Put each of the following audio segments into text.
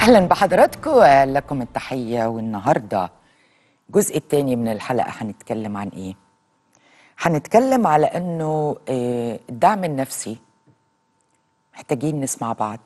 اهلا بحضراتكم لكم التحيه والنهارده الجزء الثاني من الحلقه هنتكلم عن ايه هنتكلم على انه آه، الدعم النفسي محتاجين نسمع بعض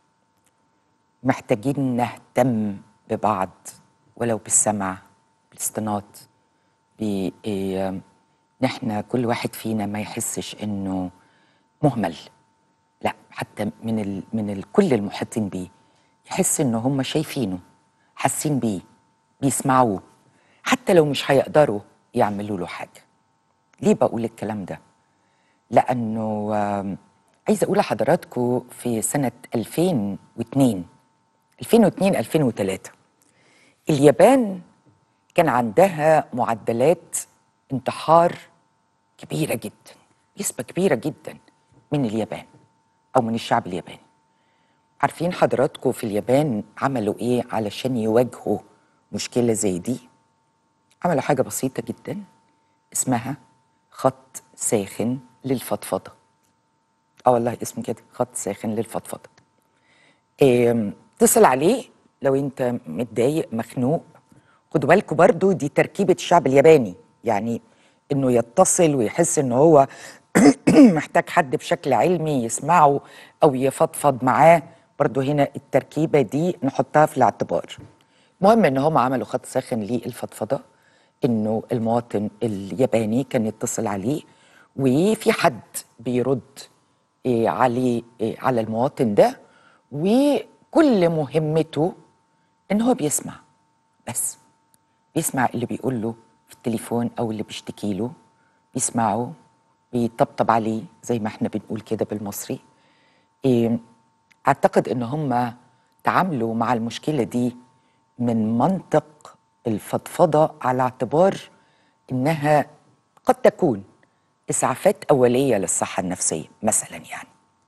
محتاجين نهتم ببعض ولو بالسمع بالاستناط ب آه، نحن كل واحد فينا ما يحسش انه مهمل لا حتى من ال... من ال... كل المحيطين بيه يحس ان هم شايفينه حاسين بيه بيسمعوه حتى لو مش هيقدروا يعملوا له حاجه ليه بقول الكلام ده لانه آم، عايزه اقول لحضراتكم في سنه 2002 2002 2003 اليابان كان عندها معدلات انتحار كبيره جدا نسبه كبيره جدا من اليابان او من الشعب الياباني عارفين حضراتكم في اليابان عملوا ايه علشان يواجهوا مشكله زي دي عملوا حاجه بسيطه جدا اسمها خط ساخن للفضفضه اه والله اسمه كده خط ساخن للفضفضه إيه، اتصل عليه لو انت متضايق مخنوق خدوا بالكم برضو دي تركيبه الشعب الياباني يعني انه يتصل ويحس ان هو محتاج حد بشكل علمي يسمعه او يفضفض معاه برضو هنا التركيبه دي نحطها في الاعتبار المهم ان هم عملوا خط ساخن للفضفضه انه المواطن الياباني كان يتصل عليه وفي حد بيرد إيه عليه إيه على المواطن ده وكل مهمته ان هو بيسمع بس بيسمع اللي بيقول له في التليفون او اللي بيشتكي له بيسمعه بيطبطب عليه زي ما احنا بنقول كده بالمصري إيه اعتقد ان هم تعاملوا مع المشكله دي من منطق الفضفضه على اعتبار انها قد تكون اسعافات اوليه للصحه النفسيه مثلا يعني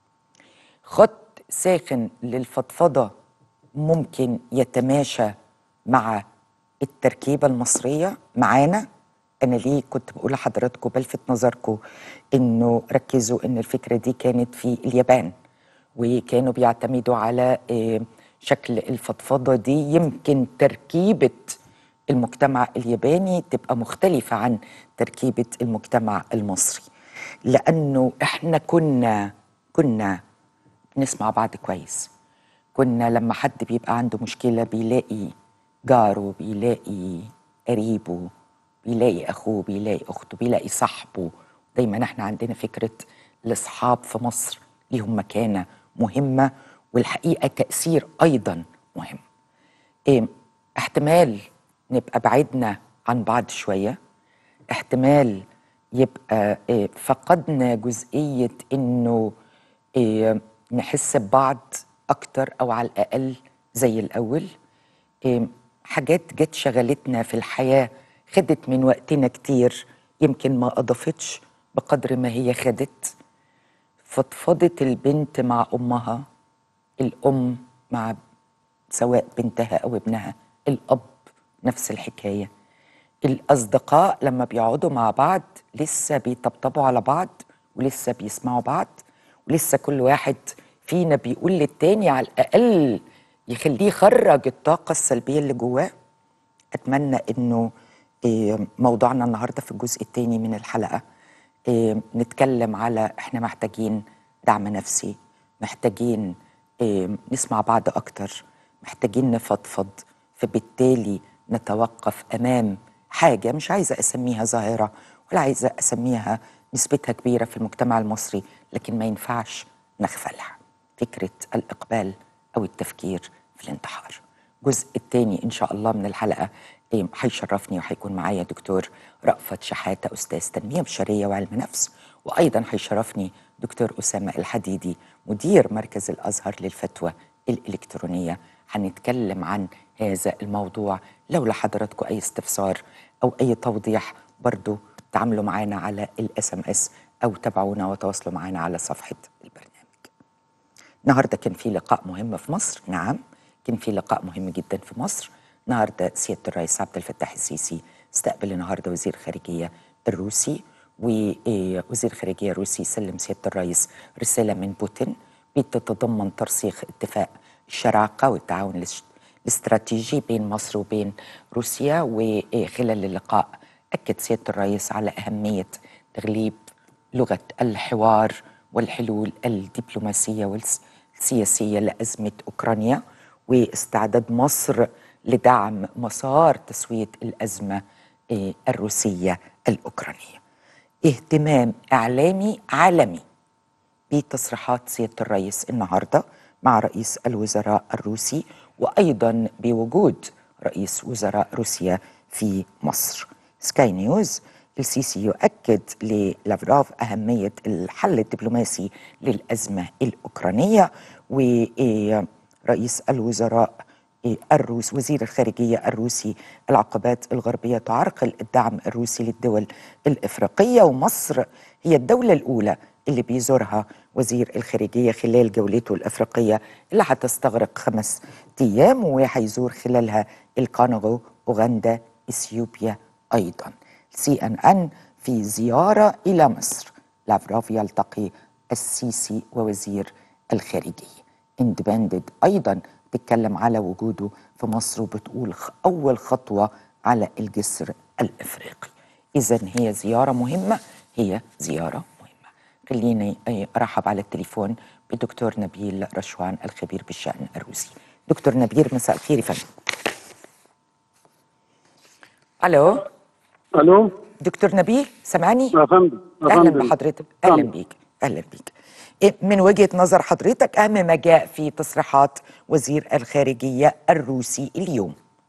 خط ساخن للفضفضه ممكن يتماشى مع التركيبه المصريه معانا انا ليه كنت بقول لحضراتكم بلفت نظركم انه ركزوا ان الفكره دي كانت في اليابان وكانوا بيعتمدوا على آه، شكل الفضفضه دي يمكن تركيبه المجتمع الياباني تبقى مختلفه عن تركيبه المجتمع المصري لانه احنا كنا كنا نسمع بعض كويس كنا لما حد بيبقى عنده مشكله بيلاقي جاره بيلاقي قريبه بيلاقي اخوه بيلاقي اخته بيلاقي صاحبه دايما احنا عندنا فكره الاصحاب في مصر ليهم مكانه مهمه والحقيقه تاثير ايضا مهم إيه احتمال نبقى بعدنا عن بعض شويه احتمال يبقى إيه فقدنا جزئيه انه إيه نحس ببعض اكتر او على الاقل زي الاول إيه حاجات جت شغلتنا في الحياه خدت من وقتنا كتير يمكن ما اضافتش بقدر ما هي خدت فضفضت البنت مع امها الام مع سواء بنتها او ابنها الاب نفس الحكايه الاصدقاء لما بيقعدوا مع بعض لسه بيطبطبوا على بعض ولسه بيسمعوا بعض ولسه كل واحد فينا بيقول للتاني على الاقل يخليه يخرج الطاقه السلبيه اللي جواه اتمنى انه إيه، موضوعنا النهارده في الجزء الثاني من الحلقه إيه، نتكلم على احنا محتاجين دعم نفسي محتاجين إيه، نسمع بعض اكتر محتاجين نفضفض فبالتالي نتوقف امام حاجه مش عايزه اسميها ظاهره ولا عايزه اسميها نسبتها كبيره في المجتمع المصري لكن ما ينفعش نغفلها فكره الاقبال او التفكير في الانتحار الجزء الثاني ان شاء الله من الحلقه إيه، هيشرفني وهيكون معايا دكتور رأفت شحاته استاذ تنميه بشريه وعلم نفس وايضا هيشرفني دكتور اسامه الحديدي مدير مركز الازهر للفتوى الالكترونيه هنتكلم عن هذا الموضوع لو لحضراتكم اي استفسار او اي توضيح برضو تعاملوا معانا على الاس ام اس او تابعونا وتواصلوا معانا على صفحه البرنامج النهارده كان في لقاء مهم في مصر نعم كان في لقاء مهم جدا في مصر النهارده سياده الرئيس عبد الفتاح السيسي استقبل النهارده وزير الخارجيه الروسي ووزير الخارجيه الروسي سلم سياده الرئيس رساله من بوتين بتتضمن ترسيخ اتفاق الشراكة والتعاون الاستراتيجي بين مصر وبين روسيا وخلال اللقاء أكد سيادة الرئيس على أهمية تغليب لغة الحوار والحلول الدبلوماسية والسياسية لأزمة أوكرانيا واستعداد مصر لدعم مسار تسوية الأزمة آه، الروسية الأوكرانية اهتمام إعلامي عالمي بتصريحات سيادة الرئيس النهاردة مع رئيس الوزراء الروسي وأيضا بوجود رئيس وزراء روسيا في مصر سكاي نيوز السيسي يؤكد للافراف أهمية الحل الدبلوماسي للأزمة الأوكرانية ورئيس الوزراء الروس وزير الخارجية الروسي العقبات الغربية تعرقل الدعم الروسي للدول الإفريقية ومصر هي الدولة الأولى اللي بيزورها وزير الخارجية خلال جولته الأفريقية اللي هتستغرق خمس أيام وهيزور خلالها الكونغو أوغندا إثيوبيا أيضا سي أن أن في زيارة إلى مصر لافروف يلتقي السيسي ووزير الخارجية اندبندد أيضا بتتكلم على وجوده في مصر وبتقول أول خطوة على الجسر الإفريقي إذا هي زيارة مهمة هي زيارة مهمة خليني أرحب على التليفون بدكتور نبيل رشوان الخبير بالشأن الروسي دكتور نبيل مساء الخير يا فندم الو الو دكتور نبيل سامعني يا فندم اهلا بحضرتك اهلا بيك اهلا بيك إيه من وجهه نظر حضرتك اهم ما جاء في تصريحات وزير الخارجيه الروسي اليوم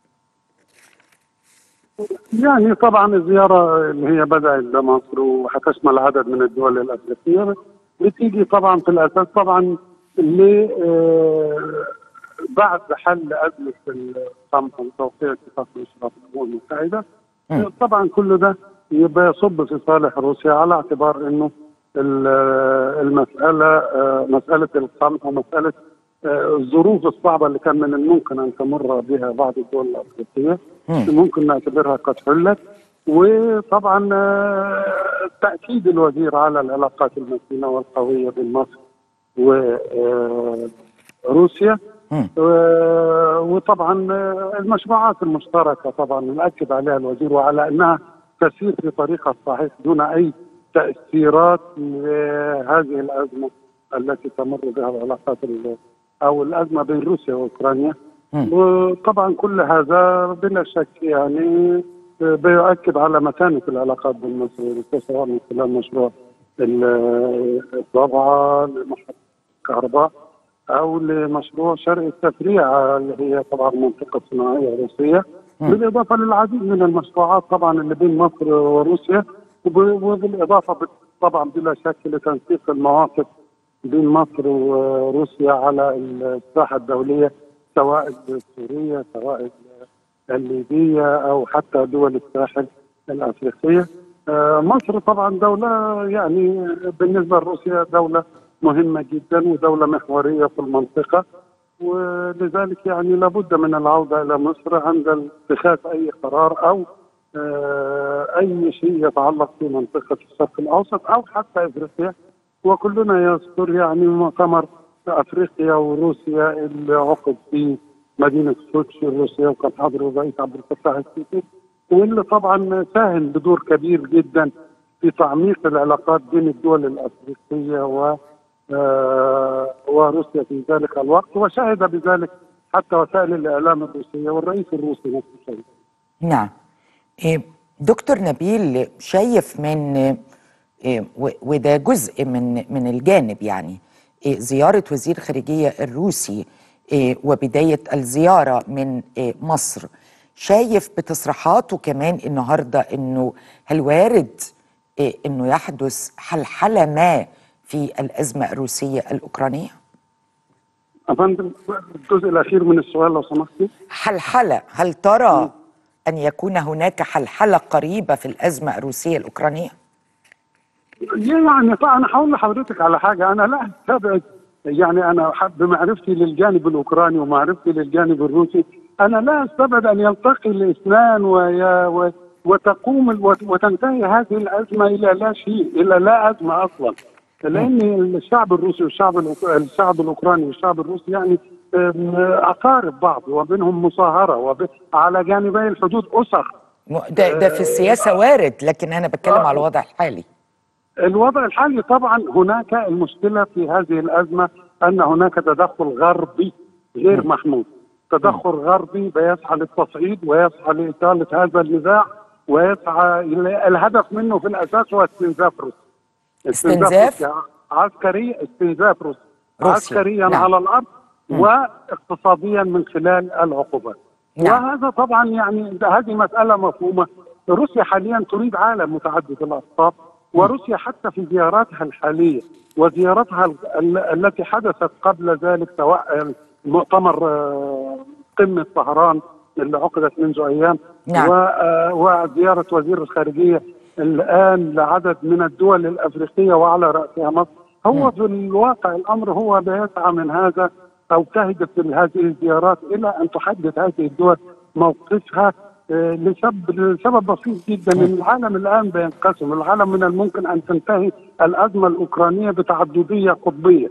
يعني طبعا الزياره اللي هي بدات بمصر وحتشمل عدد من الدول الافريقيه بتيجي طبعا في الاساس طبعا اللي آه بعد حل ازمه الصمت وتوقيع اتفاق الاشراف الامم المتحده طبعا كل ده يبقى يصب في صالح روسيا على اعتبار انه المساله مساله القمع ومساله الظروف الصعبه اللي كان من الممكن ان تمر بها بعض الدول الافريقيه ممكن نعتبرها قد حلت وطبعا تاكيد الوزير على العلاقات المتينه والقويه بين مصر وروسيا وطبعا المشروعات المشتركه طبعا ناكد عليها الوزير وعلى انها تسير في طريقها الصحيح دون اي تاثيرات لهذه الازمه التي تمر بها العلاقات او الازمه بين روسيا واوكرانيا وطبعا كل هذا بلا شك يعني بيؤكد على متانه العلاقات بين مصر وروسيا سواء من خلال مشروع الضبعه لمحطه الكهرباء او لمشروع شرق التفريع اللي هي طبعا منطقه صناعيه روسيه بالاضافه للعديد من المشروعات طبعا اللي بين مصر وروسيا وبالاضافه طبعا بلا شك لتنسيق المواقف بين مصر وروسيا على الساحه الدوليه سواء السوريه سواء الليبيه او حتى دول الساحل الافريقيه. مصر طبعا دوله يعني بالنسبه لروسيا دوله مهمه جدا ودوله محوريه في المنطقه ولذلك يعني لابد من العوده الى مصر عند اتخاذ اي قرار او اي شيء يتعلق في منطقه الشرق الاوسط او حتى افريقيا وكلنا يذكر يعني مؤتمر افريقيا وروسيا اللي عقد في مدينه سوتشي روسيا وكان حاضر الرئيس عبد الفتاح السيسي واللي طبعا ساهم بدور كبير جدا في تعميق العلاقات بين الدول الافريقيه و وروسيا في ذلك الوقت وشهد بذلك حتى وسائل الاعلام الروسيه والرئيس الروسي نفسه نعم دكتور نبيل شايف من وده جزء من من الجانب يعني زياره وزير الخارجيه الروسي وبدايه الزياره من مصر شايف بتصريحاته كمان النهارده انه هل وارد انه يحدث حلحله ما في الازمه الروسيه الاوكرانيه؟ افندم الجزء الاخير من السؤال لو سمحتي حلحله هل ترى ان يكون هناك حلحله قريبه في الازمه الروسيه الاوكرانيه؟ يعني انا هقول لحضرتك على حاجه انا لا استبعد يعني انا بمعرفتي للجانب الاوكراني ومعرفتي للجانب الروسي انا لا استبعد ان يلتقي الاثنان ويا وتقوم وتنتهي هذه الازمه الى لا شيء الى لا ازمه اصلا لان الشعب الروسي والشعب الأوك- الشعب الاوكراني والشعب الروسي يعني آم، اقارب بعض وبينهم مصاهره وب... على جانبي الحدود اسر م- ده ده في السياسه وارد لكن انا بتكلم آه. على الوضع الحالي الوضع الحالي طبعا هناك المشكله في هذه الازمه ان هناك تدخل غربي غير محمود تدخل غربي بيسعى للتصعيد ويسعى لاطاله هذا النزاع ويسعى إلى- الهدف منه في الاساس هو استنزاف روسيا استنزاف؟ روسيا عسكري استنزاف روسيا روسيا، عسكريا نعم. على الارض واقتصاديا من خلال العقوبات نعم. وهذا طبعا يعني هذه مساله مفهومه روسيا حاليا تريد عالم متعدد الاقطاب وروسيا حتى في زياراتها الحاليه وزيارتها ال- ال- التي حدثت قبل ذلك سواء مؤتمر آه، قمه طهران اللي عقدت منذ ايام نعم. و- آه، وزياره وزير الخارجيه الان لعدد من الدول الافريقيه وعلى راسها مصر هو في الواقع الامر هو بيسعى من هذا او تهدف من هذه الزيارات الى ان تحدد هذه الدول موقفها آه، لسبب لسبب بسيط جدا ان العالم الان بينقسم، العالم من الممكن ان تنتهي الازمه الاوكرانيه بتعدديه قطبيه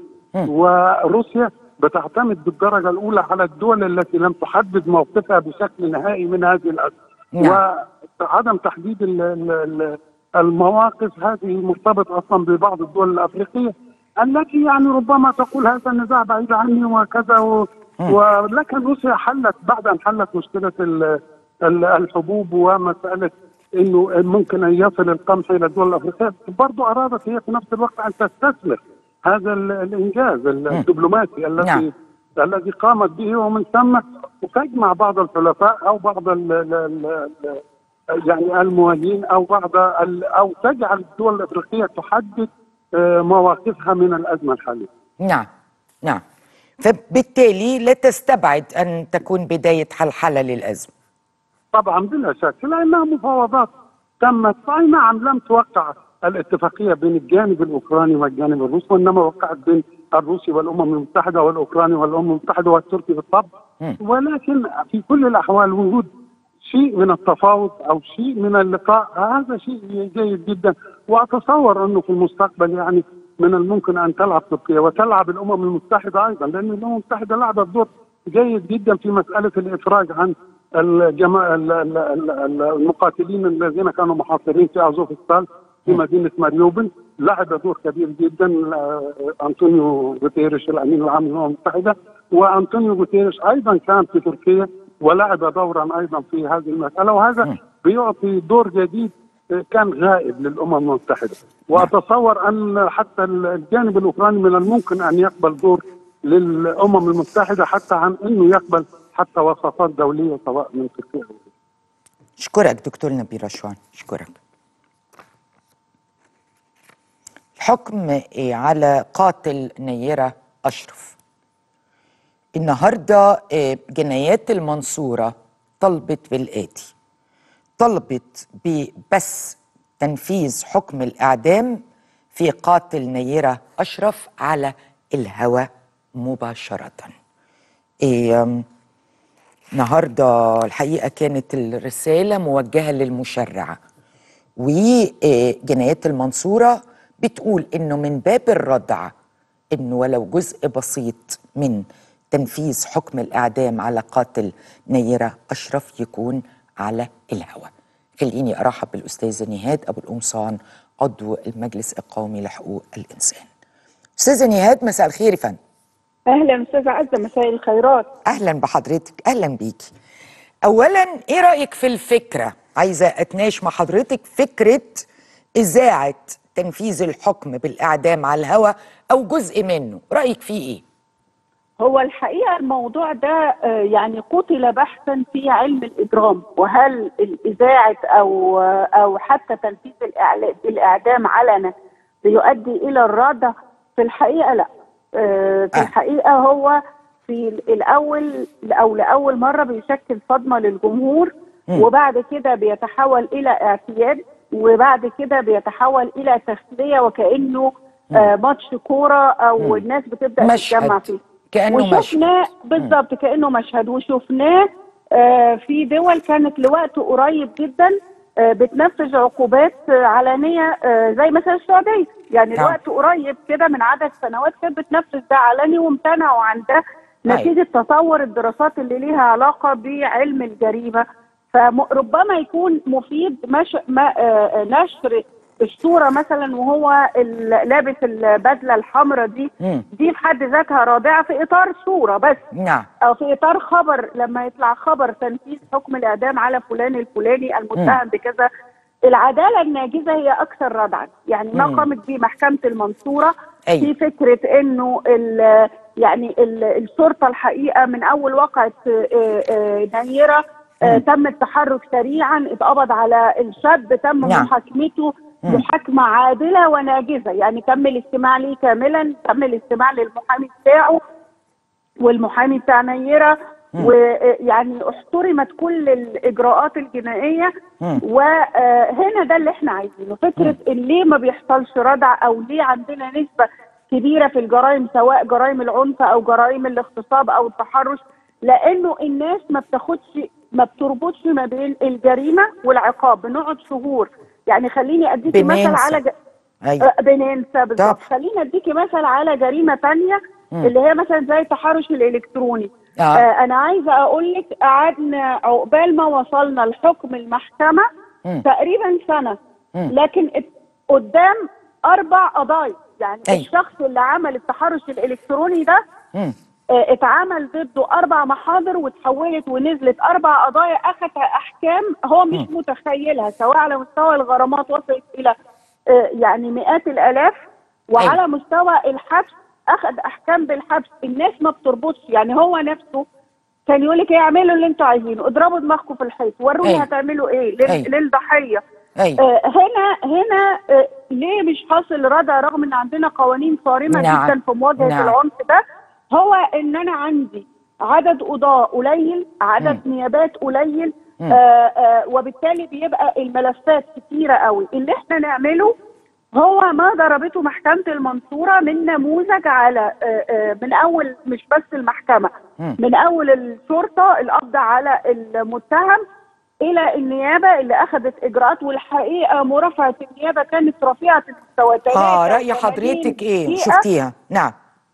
وروسيا بتعتمد بالدرجه الاولى على الدول التي لم تحدد موقفها بشكل نهائي من هذه الازمه نعم. وعدم تحديد ال- ال- ال- المواقف هذه مرتبط اصلا ببعض الدول الافريقيه التي يعني ربما تقول هذا النزاع بعيد عني وكذا و... ولكن روسيا حلت بعد ان حلت مشكله ال- ال- الحبوب ومساله انه ممكن ان يصل القمح الى الدول الافريقيه برضو ارادت هي في نفس الوقت ان تستثمر هذا ال- الانجاز الدبلوماسي الذي نعم. الذي قامت به ومن ثم تجمع بعض الحلفاء او بعض ال ال ال ال يعني الموالين او بعض ال او تجعل الدول الافريقيه تحدد آه، مواقفها من الازمه الحاليه. نعم نعم فبالتالي لا تستبعد ان تكون بدايه حلحله للازمه طبعا بلا شك لانها مفاوضات تمت اي نعم لم توقع الاتفاقيه بين الجانب الاوكراني والجانب الروسي وانما وقعت بين الروسي والامم المتحده والاوكراني والامم المتحده والتركي بالطبع مم. ولكن في كل الاحوال وجود شيء من التفاوض او شيء من اللقاء هذا شيء جيد جدا واتصور انه في المستقبل يعني من الممكن ان تلعب تركيا وتلعب الامم المتحده ايضا لان الامم المتحده لعبت دور جيد جدا في مساله الافراج عن الجماعة ال- ال- ال- ال- المقاتلين الذين كانوا محاصرين في ازوفستان في مدينه ماريوبل لعب دور كبير جدا آه، انطونيو غوتيريش الامين العام للامم المتحده وانطونيو غوتيريش ايضا كان في تركيا ولعب دورا ايضا في هذه المساله وهذا بيعطي دور جديد آه، كان غائب للامم المتحده واتصور ان حتى الجانب الاوكراني من الممكن ان يقبل دور للامم المتحده حتى عن انه يقبل حتى وساطات دوليه سواء من تركيا أو غيرها. اشكرك دكتور نبيل رشوان اشكرك الحكم إيه على قاتل نيرة أشرف النهاردة إيه، جنايات المنصورة طلبت بالآتي طلبت ببس تنفيذ حكم الإعدام في قاتل نيرة أشرف على الهوى مباشرة إيه أم، النهارده الحقيقه كانت الرساله موجهه للمشرعه وجنايات المنصوره بتقول انه من باب الردع انه ولو جزء بسيط من تنفيذ حكم الاعدام على قاتل نيره اشرف يكون على الهوى. خليني ارحب بالاستاذه نهاد ابو القمصان عضو المجلس القومي لحقوق الانسان. استاذه نهاد مساء الخير يا فندم. اهلا استاذه عزه مساء الخيرات اهلا بحضرتك اهلا بيكي اولا ايه رايك في الفكره عايزه اتناقش مع حضرتك فكره اذاعه تنفيذ الحكم بالاعدام على الهوى او جزء منه رايك فيه ايه هو الحقيقه الموضوع ده آه، يعني قتل بحثا في علم الاجرام وهل الاذاعه او آه، او حتى تنفيذ الإعلا- الاعدام علنا بيؤدي الى الردع في الحقيقه لا آه، في آه. الحقيقه هو في الاول او لاول مره بيشكل صدمه للجمهور مم. وبعد كده بيتحول الى اعتياد وبعد كده بيتحول الى تسليه وكانه آه ماتش كوره او مم. الناس بتبدا مشهد. تتجمع فيه كانه مشهد وشفناه بالظبط كانه مشهد وشفناه آه في دول كانت لوقت قريب جدا آه، بتنفذ عقوبات آه، علنيه آه، زي مثلا السعوديه يعني نعم. الوقت قريب كده من عدد سنوات كانت بتنفذ ده علني وامتنعوا عن ده أيوة. نتيجه تطور الدراسات اللي ليها علاقه بعلم الجريمه فربما يكون مفيد مش ما آه، نشر الصوره مثلا وهو ال- لابس البدله الحمراء دي مم. دي في حد ذاتها رادعه في اطار صوره بس نعم او في اطار خبر لما يطلع خبر تنفيذ حكم الاعدام على فلان الفلاني المتهم بكذا العداله الناجزه هي اكثر ردعا يعني ما مم. قامت به محكمه المنصوره أيوة. في فكره انه ال- يعني ال- الشرطه الحقيقه من اول وقعه آه، آه، نيره آه، تم التحرك سريعا اتقبض على الشاب تم نعم. محاكمته مم. محاكمه عادله وناجزه يعني تم الاستماع ليه كاملا تم الاستماع للمحامي بتاعه والمحامي بتاع نيره مم. ويعني احترمت كل الاجراءات الجنائيه مم. وهنا ده اللي احنا عايزينه فكره ان ليه ما بيحصلش ردع او ليه عندنا نسبه كبيره في الجرائم سواء جرائم العنف او جرائم الاغتصاب او التحرش لانه الناس ما بتاخدش ما بتربطش ما بين الجريمه والعقاب بنقعد شهور يعني خليني اديكي مثل بننسى. على ج... ايوه آه، بننسى طب. بالظبط خليني اديكي مثل على جريمه تانية مم. اللي هي مثلا زي التحرش الالكتروني آه. آه انا عايزه اقول لك قعدنا عقبال ما وصلنا لحكم المحكمه مم. تقريبا سنه مم. لكن ات- قدام اربع قضايا يعني أيوة. الشخص اللي عمل التحرش الالكتروني ده مم. آه، اتعمل ضده اربع محاضر وتحولت ونزلت اربع قضايا اخذ احكام هو مش متخيلها سواء على مستوى الغرامات وصلت الى آه، يعني مئات الالاف وعلى أيوة. مستوى الحبس اخذ احكام بالحبس الناس ما بتربطش يعني هو نفسه كان يقول لك ايه اعملوا اللي انتوا عايزينه اضربوا دماغكم في الحيط وروني أيوة. هتعملوا ايه لل- أيوة. للضحيه ايوه آه، هنا هنا آه، ليه مش حاصل ردع رغم ان عندنا قوانين صارمه نعم. جدا في مواجهه نعم. العنف ده هو ان انا عندي عدد قضاة قليل عدد نيابات قليل مم. آه آه وبالتالي بيبقى الملفات كتيرة قوي اللي احنا نعمله هو ما ضربته محكمة المنصورة من نموذج على آه آه من أول مش بس المحكمة مم. من أول الشرطة القبض على المتهم إلى النيابة اللي أخذت إجراءات والحقيقة مرافعة النيابة كانت رفيعة المستوى اه راي 83 حضرتك ايه دقيقة شفتيها نعم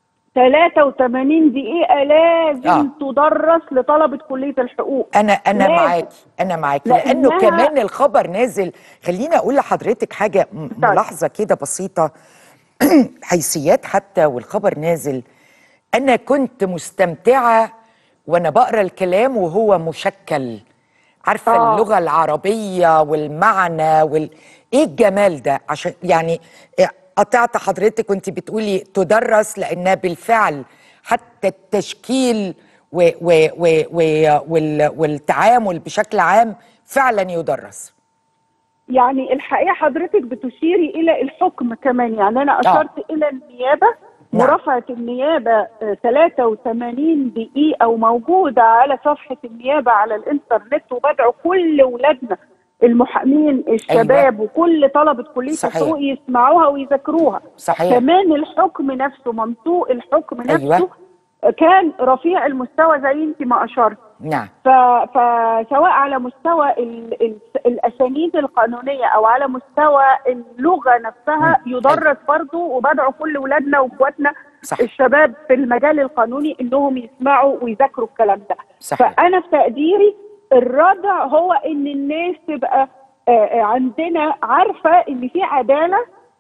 83 دقيقة لازم آه. تدرس لطلبة كلية الحقوق انا انا لازم. معاكي انا معاكي لانه لأنها- كمان الخبر نازل خليني اقول لحضرتك حاجه م- طيب. ملاحظه كده بسيطه حيثيات حتى والخبر نازل انا كنت مستمتعه وانا بقرا الكلام وهو مشكل عارفه آه. اللغه العربيه والمعنى وال ايه الجمال ده عشان يعني قطعت حضرتك وانت بتقولي تدرس لانها بالفعل حتى التشكيل و و و و وال والتعامل بشكل عام فعلا يدرس يعني الحقيقة حضرتك بتشيري إلى الحكم كمان يعني أنا أشرت إلى النيابة نعم. مرافعة النيابة آه، 83 دقيقة وموجودة على صفحة النيابة على الإنترنت وبدعو كل ولادنا المحامين الشباب وكل طلبة كلية صحيح. الحقوق يسمعوها ويذاكروها صحيح كمان الحكم نفسه منطوق الحكم أيوة. نفسه كان رفيع المستوى زي انت ما اشرت نعم ف... فسواء على مستوى ال... ال... الاسانيد القانونيه او على مستوى اللغه نفسها مم. يدرس برضه وبدعو كل ولادنا واخواتنا صح. الشباب في المجال القانوني انهم يسمعوا ويذاكروا الكلام ده صحيح. فانا في تقديري الردع هو ان الناس تبقى آه، آه، عندنا عارفه ان في عداله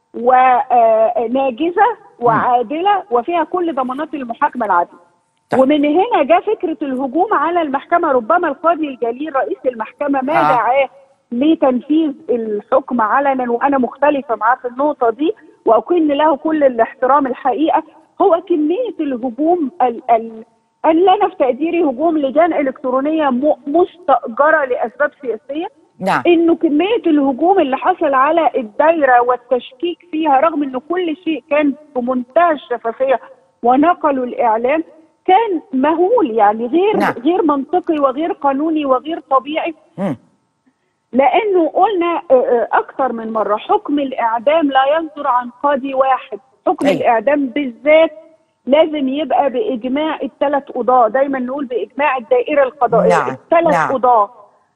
وناجزه وعادله وفيها كل ضمانات المحاكمه العادله طيب. ومن هنا جاء فكره الهجوم على المحكمه ربما القاضي الجليل رئيس المحكمه ما آه. دعاه لتنفيذ الحكم علنا وانا مختلفه معاه في النقطه دي واكن له كل الاحترام الحقيقه هو كميه الهجوم ال ال اللي انا في تقديري هجوم لجان الكترونيه م- مستاجره لاسباب سياسيه نعم انه كميه الهجوم اللي حصل على الدايره والتشكيك فيها رغم انه كل شيء كان في منتهى الشفافيه ونقلوا الاعلام كان مهول يعني غير نعم. غير منطقي وغير قانوني وغير طبيعي مم. لانه قلنا آه، آه، اكثر من مره حكم الاعدام لا يصدر عن قاضي واحد حكم أيوة. الاعدام بالذات لازم يبقى باجماع الثلاث قضاه دايما نقول باجماع الدائره القضائيه نعم، الثلاث نعم. قضاه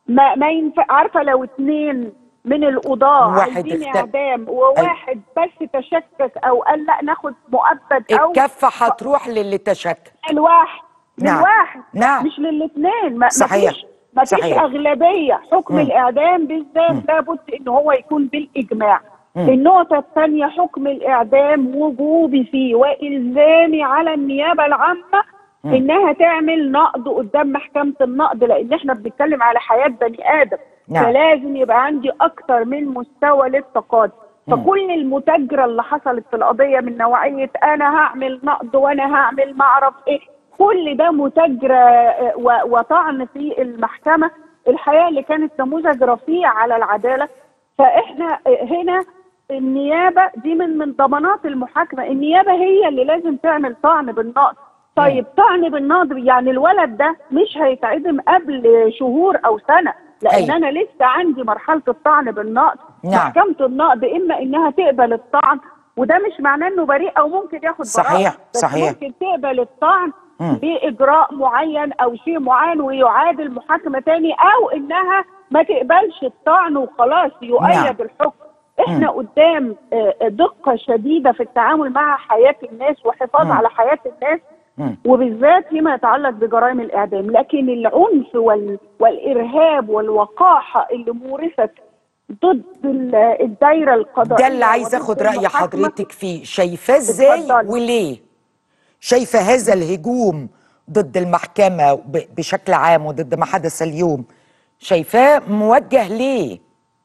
ما ما ينفع عارفه لو اتنين من القضاة واحد عايزين اخت- اعدام وواحد بس تشكك او قال لا ناخد مؤبد او الكفه هتروح للي تشكك الواحد نعم. للواحد نعم. مش للاثنين ما صحيح. مفيش مفيش صحيح. اغلبيه حكم مم. الاعدام بالذات لابد ان هو يكون بالاجماع مم. النقطة الثانية حكم الإعدام وجوبي فيه وإلزامي على النيابة العامة مم. إنها تعمل نقض قدام محكمة النقض لأن إحنا بنتكلم على حياة بني آدم نعم. فلازم يبقى عندي أكتر من مستوى للتقاضي مم. فكل المتاجرة اللي حصلت في القضية من نوعية أنا هعمل نقض وأنا هعمل معرف إيه كل ده متاجرة آه، و- وطعن في المحكمة الحقيقة اللي كانت نموذج رفيع على العدالة فإحنا آه، هنا النيابة دي من من ضمانات المحاكمة النيابة هي اللي لازم تعمل طعن بالنقض طيب طعن بالنقض يعني الولد ده مش هيتعدم قبل شهور أو سنة لأن أيوة. أنا لسه عندي مرحلة الطعن بالنقض نعم. محكمة النقض إما إنها تقبل الطعن وده مش معناه إنه بريء أو ممكن ياخد صحيح، براءة بس صحيح. ممكن تقبل الطعن مم. بإجراء معين أو شيء معين ويعادل محاكمة تاني أو إنها ما تقبلش الطعن وخلاص يؤيد نعم. الحكم احنا قدام آه، دقة شديدة في التعامل مع حياة الناس وحفاظ مم. على حياة الناس مم. وبالذات فيما يتعلق بجرائم الإعدام لكن العنف وال... والإرهاب والوقاحة اللي مورست ضد ال- الدايرة القضائية ده اللي عايز وضد اخد راي المحاكمة. حضرتك فيه شايفاه ازاي اتفضلي. وليه شايفه هذا الهجوم ضد المحكمه ب- بشكل عام وضد ما حدث اليوم شايفاه موجه ليه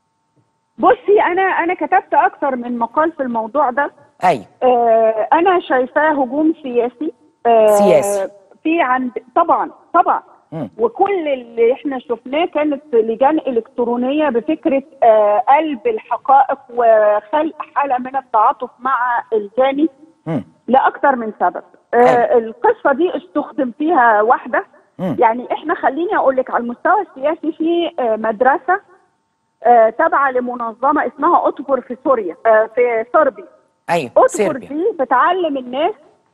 بصي أنا أنا كتبت أكثر من مقال في الموضوع ده ايوه آه، انا شايفاه هجوم سياسي آه، سياسي. في عند طبعا طبعا مم. وكل اللي احنا شفناه كانت لجان الكترونيه بفكره آه، قلب الحقائق وخلق حاله من التعاطف مع الجاني مم. لاكثر من سبب أيوة. آه، القصه دي استخدم فيها واحده مم. يعني احنا خليني اقول لك على المستوى السياسي في آه، مدرسه آه، تابعه لمنظمه اسمها اوتبور في سوريا آه، في صربيا ايوه اوتبور سيربيا دي بتعلم الناس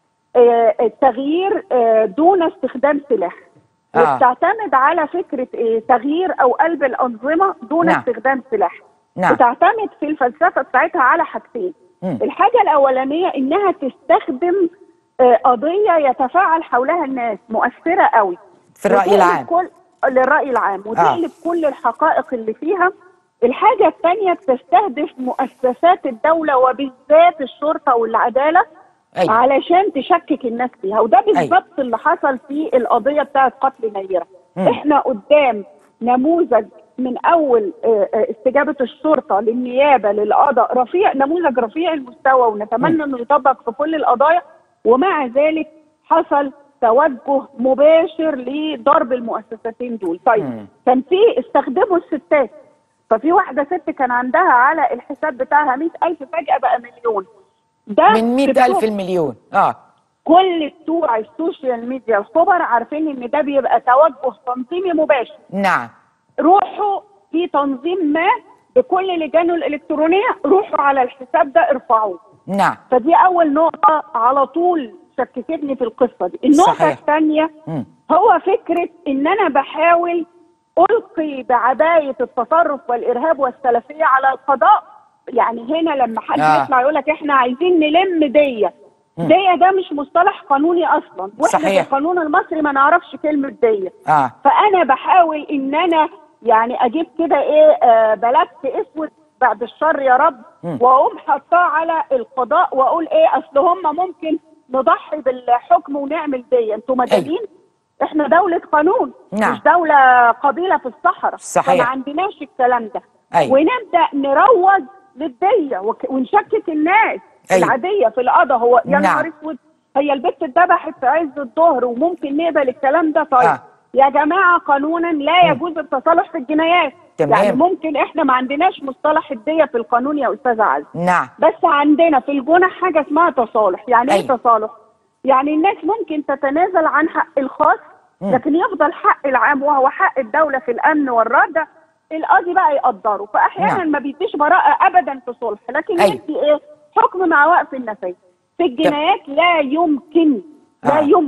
آه، التغيير آه، دون استخدام سلاح آه. وبتعتمد على فكره آه، تغيير او قلب الانظمه دون نعم. استخدام سلاح نعم. بتعتمد في الفلسفه بتاعتها على حاجتين مم. الحاجه الاولانيه انها تستخدم آه، قضيه يتفاعل حولها الناس مؤثره قوي في الراي وتقلب العام كل للراي العام وتقلب كل الحقائق اللي فيها الحاجة الثانية بتستهدف مؤسسات الدولة وبالذات الشرطة والعدالة أيوة. علشان تشكك الناس فيها وده بالظبط اللي حصل في القضية بتاعت قتل نيرة مم. احنا قدام نموذج من اول آه، آه، استجابة الشرطة للنيابة للقضاء رفيع نموذج رفيع المستوى ونتمنى انه يطبق في كل القضايا ومع ذلك حصل توجه مباشر لضرب المؤسستين دول طيب مم. كان في استخدموا الستات ففي واحدة ست كان عندها على الحساب بتاعها 100000 فجأة بقى مليون ده من مئة بتوع- ألف المليون اه كل بتوع السوشيال ميديا الخبر عارفين ان ده بيبقى توجه تنظيمي مباشر نعم روحوا في تنظيم ما بكل لجانه الالكترونيه روحوا على الحساب ده ارفعوه نعم فدي اول نقطه على طول شككتني في القصه دي النقطه صحيح. الثانيه مم. هو فكره ان انا بحاول القي بعبايه التطرف والارهاب والسلفيه على القضاء يعني هنا لما حد آه. يطلع يقول لك احنا عايزين نلم ديه مم. ديه ده مش مصطلح قانوني اصلا واحنا صحيح. في القانون المصري ما نعرفش كلمه ديه اه فانا بحاول ان انا يعني اجيب كده ايه آه بلف اسود بعد الشر يا رب مم. واقوم حطاه على القضاء واقول ايه اصل هم ممكن نضحي بالحكم ونعمل دي انتوا مدنيين احنا دولة قانون نعم. مش دولة قبيلة في الصحراء صحيح. فما عندناش الكلام ده أيوة. ونبدأ نروج للدية وك- ونشكك الناس أيوة. العادية في القضاء هو يا نعم. نهار اسود هي البت اتذبحت في عز الظهر وممكن نقبل الكلام ده طيب آه. يا جماعة قانونا لا يجوز التصالح في الجنايات تمام. يعني ممكن احنا ما عندناش مصطلح الدية في القانون يا أستاذ عز نعم بس عندنا في الجنح حاجة اسمها تصالح يعني ايه أيوة. تصالح يعني الناس ممكن تتنازل عن حق الخاص مم. لكن يفضل حق العام وهو حق الدولة في الأمن والردع القاضي بقى يقدره فأحيانا نعم. ما بيديش براءة أبدا في صلح لكن أيوة. يدي إيه حكم مع وقف النفاذ في الجنايات لا يمكن لا آه. يمكن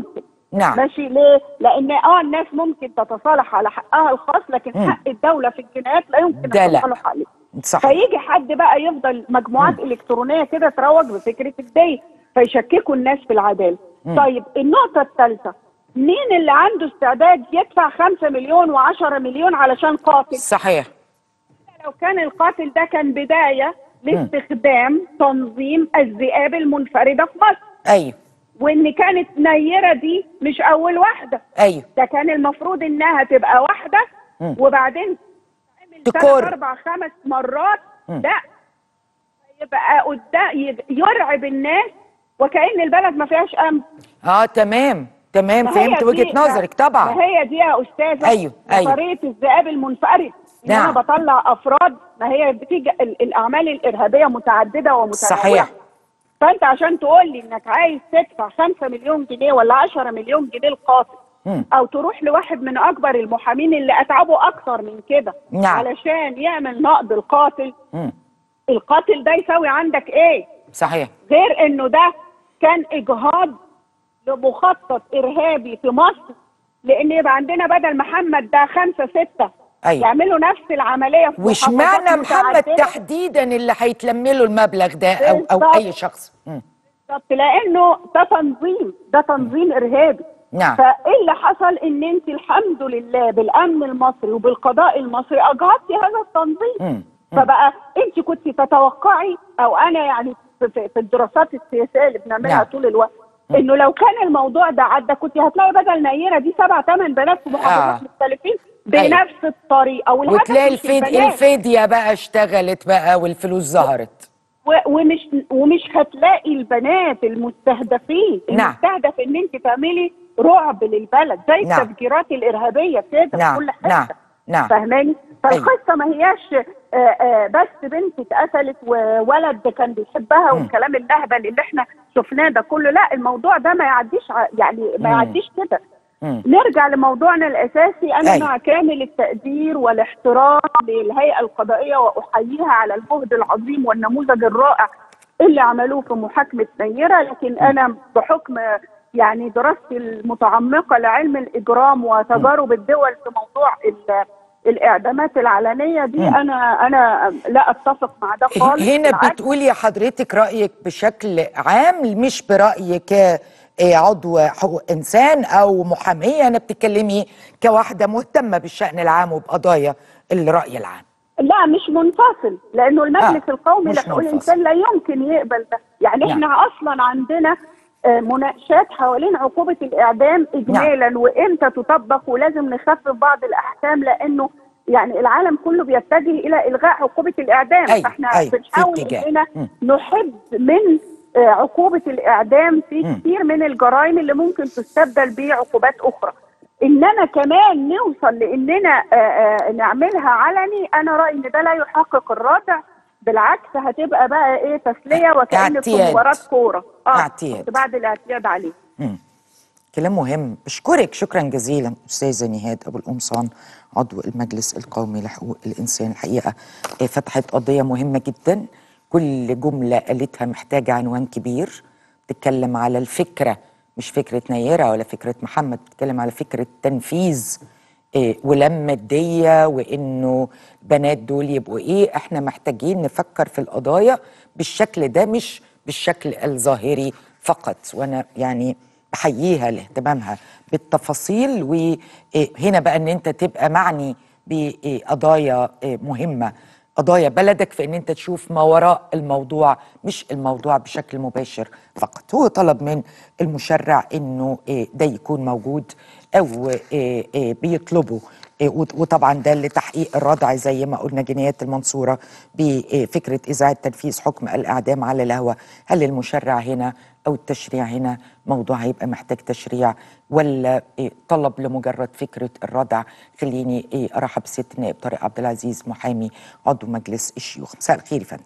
نعم. ماشي ليه؟ لان اه الناس ممكن تتصالح على حقها الخاص لكن مم. حق الدوله في الجنايات لا يمكن ده لا. التصالح عليه صح فيجي حد بقى يفضل مجموعات الكترونيه كده تروج بفكره الدين فيشككوا الناس في العداله طيب النقطه الثالثه مين اللي عنده استعداد يدفع 5 مليون و10 مليون علشان قاتل صحيح لو كان القاتل ده كان بدايه لاستخدام تنظيم الذئاب المنفرده في مصر ايوه وان كانت نيره دي مش اول واحده ايوه ده كان المفروض انها تبقى واحده مم. وبعدين تعمل تكر. ثلاث اربع خمس مرات لا يبقى قدام يرعب الناس وكأن البلد ما فيهاش امن اه تمام تمام ما هي فهمت دي- وجهه نظرك طبعا ما هي دي يا استاذه أيوه، أيوه. نظريه الذئاب المنفرد ان نعم. انا بطلع افراد ما هي بتيجي ال- الاعمال الارهابيه متعدده ومتنوعه صحيح. فانت عشان تقول لي انك عايز تدفع 5 مليون جنيه ولا 10 مليون جنيه القاتل مم. او تروح لواحد من اكبر المحامين اللي اتعبوا اكتر من كده نعم. علشان يعمل نقد القاتل مم. القاتل ده يساوي عندك ايه صحيح غير انه ده كان اجهاض لمخطط ارهابي في مصر لان يبقى عندنا بدل محمد ده خمسه سته أيوة. يعملوا نفس العمليه في واشمعنى محافظات محمد متعددة. تحديدا اللي هيتلم له المبلغ ده او او بالظبط. اي شخص مم. بالظبط لانه ده تنظيم ده تنظيم ارهابي نعم. فايه اللي حصل ان انت الحمد لله بالامن المصري وبالقضاء المصري اجهضتي هذا التنظيم مم. فبقى انت كنت تتوقعي او انا يعني في, في في الدراسات السياسيه اللي بنعملها نعم. طول الوقت انه لو كان الموضوع ده عدى كنت هتلاقي بدل نيره دي سبع ثمان بنات في محافظات آه. مختلفين أيوة. بنفس الطريقه والهدف وتلاقي مش الفيد البنات. الفديه بقى اشتغلت بقى والفلوس ظهرت و- ومش ومش هتلاقي البنات المستهدفين نعم. المستهدف ان انت تعملي رعب للبلد زي نعم. التفجيرات الارهابيه كده في نعم كل حته نعم نعم فاهماني فالقصه ما هياش آه، آه، بس بنت اتقتلت وولد كان بيحبها والكلام الاهبل اللي احنا شفناه ده كله لا الموضوع ده ما يعديش ع- يعني ما مم. يعديش كده مم. نرجع لموضوعنا الاساسي انا أيوة. مع كامل التقدير والاحترام للهيئه القضائيه واحييها على الجهد العظيم والنموذج الرائع اللي عملوه في محاكمه نيره لكن انا بحكم يعني دراستي المتعمقه لعلم الاجرام وتجارب الدول في موضوع ال- الاعدامات العلنيه دي مم. انا انا لا اتفق مع ده خالص هنا بالعكس. بتقولي حضرتك رايك بشكل عام مش برايك كعضو حقوق انسان او محاميه انا بتتكلمي كواحده مهتمه بالشان العام وبقضايا الراي العام لا مش منفصل لانه المجلس آه، القومي مش لحقوق منفصل. الانسان لا يمكن يقبل ده يعني نعم. احنا اصلا عندنا آه، مناقشات حوالين عقوبه الاعدام اجمالا وامتى تطبق ولازم نخفف بعض الاحكام لانه يعني العالم كله بيتجه الى الغاء عقوبه الاعدام أيوة، فاحنا أيوة، في بنحاول اتجاه. اننا مم. نحد من آه، عقوبه الاعدام في مم. كثير من الجرائم اللي ممكن تستبدل بعقوبات اخرى انما كمان نوصل لاننا آه، آه، نعملها علني انا رايي ان ده لا يحقق الردع بالعكس هتبقى بقى ايه تسليه وكانك في اعتياد. مباراه كوره اعتياد. كنت بعد الاعتياد عليه مم. كلام مهم بشكرك شكرا جزيلا استاذه نهاد ابو القمصان عضو المجلس القومي لحقوق الانسان الحقيقه آه، فتحت قضيه مهمه جدا كل جمله قالتها محتاجه عنوان كبير بتتكلم على الفكره مش فكره نيره ولا فكره محمد بتتكلم على فكره تنفيذ آه، ولما الدية وانه البنات دول يبقوا ايه احنا محتاجين نفكر في القضايا بالشكل ده مش بالشكل الظاهري فقط وانا يعني بحييها لاهتمامها بالتفاصيل وهنا بقى ان انت تبقى معني بقضايا آه، مهمه قضايا بلدك في ان انت تشوف ما وراء الموضوع مش الموضوع بشكل مباشر فقط هو طلب من المشرع انه آه، ده يكون موجود او آه، آه، بيطلبوا آه، وط- وطبعا ده لتحقيق الردع زي ما قلنا جنايات المنصوره بفكره اذاعه تنفيذ حكم الاعدام على الهوى هل المشرع هنا او التشريع هنا موضوع هيبقى محتاج تشريع ولا آه، طلب لمجرد فكره الردع خليني آه، ارحب بست النائب طارق عبد العزيز محامي عضو مجلس الشيوخ مساء الخير يا فندم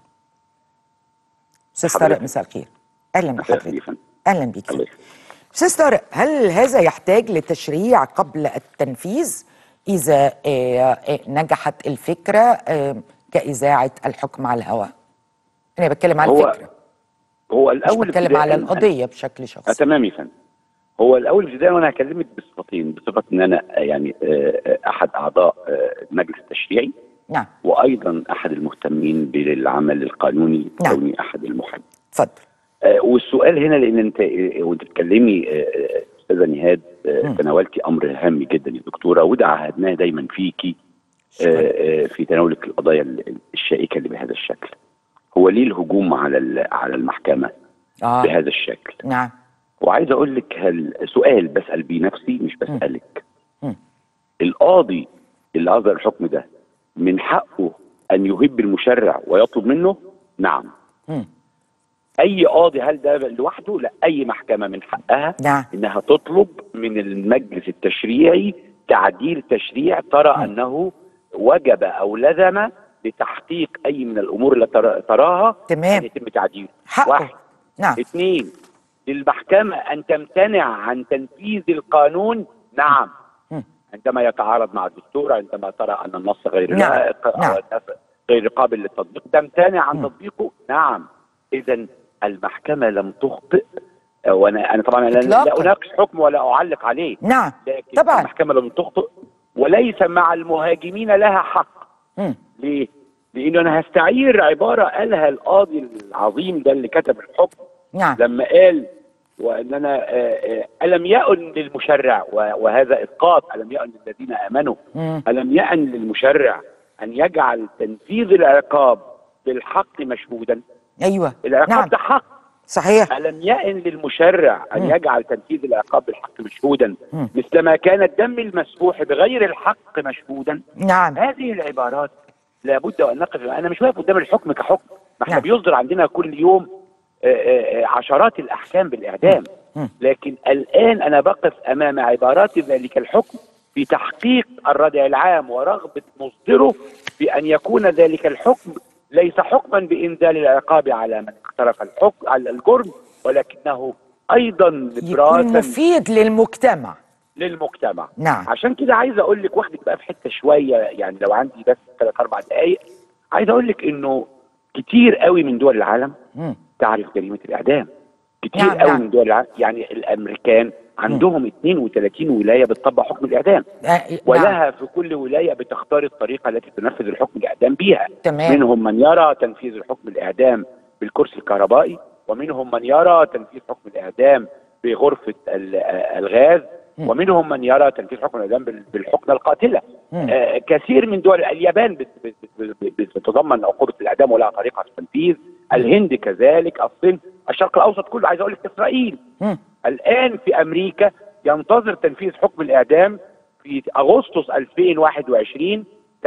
استاذ طارق حضرتك. مساء الخير اهلا مساء الخير يا بحضرتك فندم. اهلا بيك الله فندم. استاذ طارق هل هذا يحتاج لتشريع قبل التنفيذ اذا آه، آه، نجحت الفكره آه، كاذاعه الحكم على الهواء انا بتكلم على هو الفكره هو مش الاول بتكلم على ابتداءً- القضيه بشكل آه شخصي تمام يا فندم هو الاول ابتداء وانا هكلمك بصفتين بصفه ان انا آه، يعني آه، آه، احد اعضاء آه، المجلس التشريعي نعم وايضا احد المهتمين بالعمل القانوني نعم. كوني احد المحامين اتفضل آه، والسؤال هنا لان انت آه، وانت بتتكلمي آه، آه، استاذه نهاد آه، مم. تناولتي امر هام جدا يا دكتوره وده عهدناه دايما فيكي آه، آه، في تناولك القضايا ال- الشائكه اللي بهذا الشكل هو ليه الهجوم على ال- على المحكمه اه بهذا الشكل نعم وعايز اقول لك هل سؤال بسال بيه نفسي مش بسالك مم. القاضي اللي اصدر الحكم ده من حقه ان يهب المشرع ويطلب منه نعم مم. اي قاضي هل ده لوحده لا اي محكمه من حقها نعم انها تطلب من المجلس التشريعي تعديل تشريع ترى مم. انه وجب او لزم لتحقيق اي من الامور التي ترى- تراها تمام. ان يتم تعديله حقه واحد نعم اثنين للمحكمة أن تمتنع عن تنفيذ القانون نعم مم. عندما يتعارض مع الدستور عندما ترى أن النص غير نعم. لائق أو نعم. النص غير قابل للتطبيق تمتنع عن مم. تطبيقه نعم إذا المحكمة لم تخطئ وأنا أنا طبعا لا- إطلاقاً. لا أناقش حكم ولا أعلق عليه نعم لكن طبعاً. المحكمة لم تخطئ وليس مع المهاجمين لها حق مم. ليه؟ لأنه أنا هستعير عبارة قالها القاضي العظيم ده اللي كتب الحكم نعم لما قال واننا آه، آه، الم يأن للمشرع و- وهذا اسقاط الم يأن للذين امنوا مم. الم يأن للمشرع ان يجعل تنفيذ العقاب بالحق مشهودا ايوه العقاب نعم ده حق صحيح الم يأن للمشرع ان مم. يجعل تنفيذ العقاب بالحق مشهودا مم. مثلما كان الدم المسفوح بغير الحق مشهودا نعم هذه العبارات لابد ان نقف انا مش واقف قدام الحكم كحكم ما احنا نعم. بيصدر عندنا كل يوم آه، آه، آه، عشرات الاحكام بالاعدام مم. لكن الان انا بقف امام عبارات ذلك الحكم في تحقيق الردع العام ورغبه مصدره بان يكون ذلك الحكم ليس حكما بانزال العقاب على من اقترف الحكم على الجرم ولكنه ايضا يكون براسا مفيد للمجتمع للمجتمع نعم عشان كده عايز اقول لك واخدك بقى في حته شويه يعني لو عندي بس ثلاث اربع دقائق عايز اقول لك انه كتير قوي من دول العالم مم. تعرف جريمه الاعدام كتير نعم، قوي نعم. من دول العالم يعني الامريكان عندهم 32 ولايه بتطبق حكم الاعدام آه، نعم ولها في كل ولايه بتختار الطريقه التي تنفذ الحكم الاعدام بيها تمام منهم من يرى تنفيذ الحكم الاعدام بالكرسي الكهربائي ومنهم من يرى تنفيذ حكم الاعدام بغرفه ال- آه، الغاز مم. ومنهم من يرى تنفيذ حكم الاعدام بال- بالحقنه القاتله مم. آه كثير من دول اليابان بت- بت- بت- بت- بتتضمن عقوبه الاعدام ولها طريقه في التنفيذ الهند كذلك الصين الشرق الاوسط كله عايز اقول لك اسرائيل مم. الان في امريكا ينتظر تنفيذ حكم الاعدام في اغسطس 2021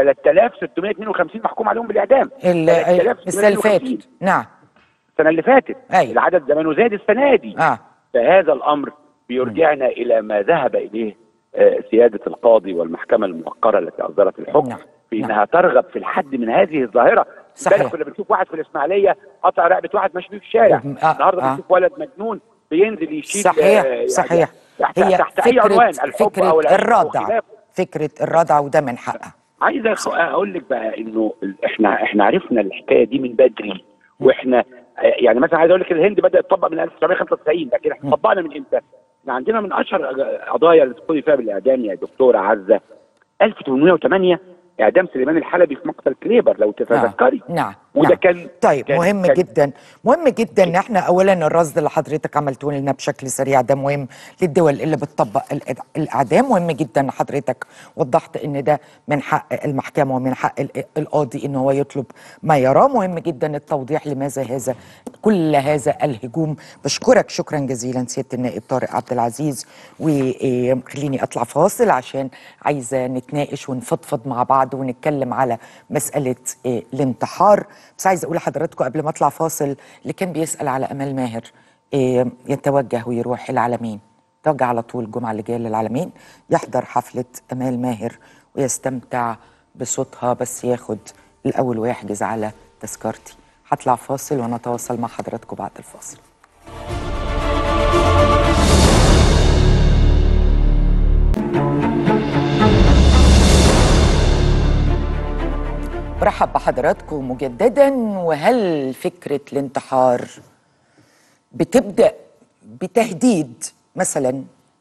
3652 محكوم عليهم بالاعدام ال- السنه اللي 3652. فاتت نعم السنه اللي فاتت أيوة. العدد زمانه زاد السنه دي اه فهذا الامر بيرجعنا الى ما ذهب اليه آه، سياده القاضي والمحكمه الموقره التي اصدرت الحكم نعم. في نعم. انها ترغب في الحد من هذه الظاهره صحيح. امبارح كنا بنشوف واحد في الاسماعيليه قطع رقبه واحد ماشي بيه في الشارع وم- آه، النهارده آه. بنشوف ولد مجنون بينزل يشيل آه، صحيح يعني صحيح تحت, هي تحت اي عنوان فكره الحب فكره او العشق أو الردع خلافه. فكره الردع وده من حقها عايز أخ- اقول لك بقى انه ال- احنا احنا عرفنا الحكايه دي من بدري واحنا آه، يعني مثلا عايز اقول لك الهند بدات تطبق من 1995 لكن احنا طبقنا من امتى؟ احنا عندنا من اشهر قضايا اللي تقضي فيها بالاعدام يا دكتوره عزه 1808 اعدام سليمان الحلبي في مقتل كليبر لو تتذكري نعم وده نعم. كان طيب كان مهم كان جدا مهم جدا ان احنا اولا الرصد اللي حضرتك عملته لنا بشكل سريع ده مهم للدول اللي بتطبق الإد- الاعدام مهم جدا ان حضرتك وضحت ان ده من حق المحكمه ومن حق ال- القاضي ان هو يطلب ما يراه مهم جدا التوضيح لماذا هذا كل هذا الهجوم بشكرك شكرا جزيلا سياده النائب طارق عبد العزيز وخليني اطلع فاصل عشان عايزه نتناقش ونفضفض مع بعض ونتكلم على مساله آه، الانتحار بس عايزه اقول لحضراتكم قبل ما اطلع فاصل اللي كان بيسال على امال ماهر آه، يتوجه ويروح العالمين توجه على طول الجمعه اللي جايه للعالمين يحضر حفله امال ماهر ويستمتع بصوتها بس ياخد الاول ويحجز على تذكرتي هطلع فاصل ونتواصل مع حضراتكم بعد الفاصل برحب بحضراتكم مجددا وهل فكرة الانتحار بتبدأ بتهديد مثلا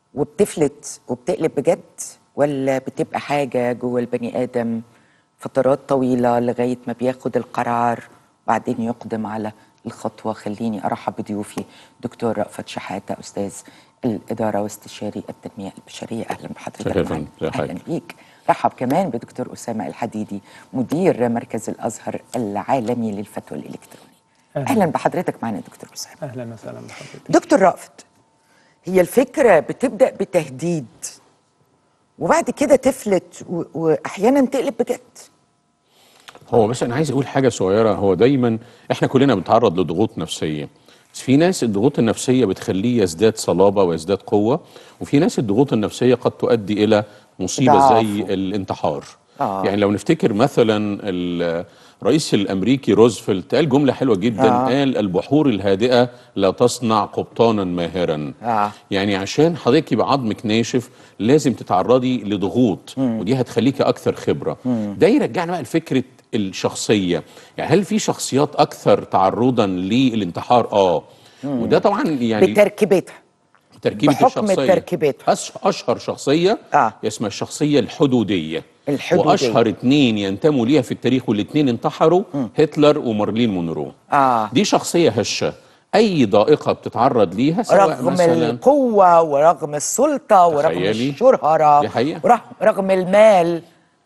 وبتفلت وبتقلب بجد ولا بتبقى حاجة جوه البني آدم فترات طويلة لغاية ما بياخد القرار وبعدين يقدم على الخطوة خليني أرحب بضيوفي دكتور رأفت شحاتة أستاذ الإدارة واستشاري التنمية البشرية أهلا بحضرتك شكراً معانا. يا حاج. أهلا بيك رحب كمان بدكتور أسامة الحديدي مدير مركز الأزهر العالمي للفتوى الإلكترونية أهلاً. أهلا بحضرتك معنا دكتور أسامة اهلا وسهلا بحضرتك دكتور رأفت هي الفكرة بتبدأ بتهديد وبعد كده تفلت و... وأحيانا تقلب بجد هو بس انا عايز اقول حاجه صغيره هو دايما احنا كلنا بنتعرض لضغوط نفسيه بس في ناس الضغوط النفسيه بتخليه يزداد صلابه ويزداد قوه وفي ناس الضغوط النفسيه قد تؤدي الى مصيبه ضعف. زي الانتحار آه. يعني لو نفتكر مثلا الرئيس الامريكي روزفلت قال جمله حلوه جدا آه. قال البحور الهادئه لا تصنع قبطانا ماهرا آه. يعني عشان حضرتك يبقى عظمك ناشف لازم تتعرضي لضغوط ودي هتخليكي اكثر خبره ده يرجعنا بقى لفكره الشخصيه يعني هل في شخصيات اكثر تعرضا للانتحار اه وده طبعا يعني بتركيبتها تركيبه بحكم الشخصيه تركيبتها. أش- اشهر شخصيه آه. اسمها الشخصيه الحدوديه الحدودية. واشهر اتنين ينتموا ليها في التاريخ والاثنين انتحروا هتلر ومارلين مونرو آه. دي شخصيه هشه اي ضائقه بتتعرض ليها سواء رغم مثلا القوة ورغم السلطة ورغم تخيلي. الشهرة دي حقيقة. ورغم رغم المال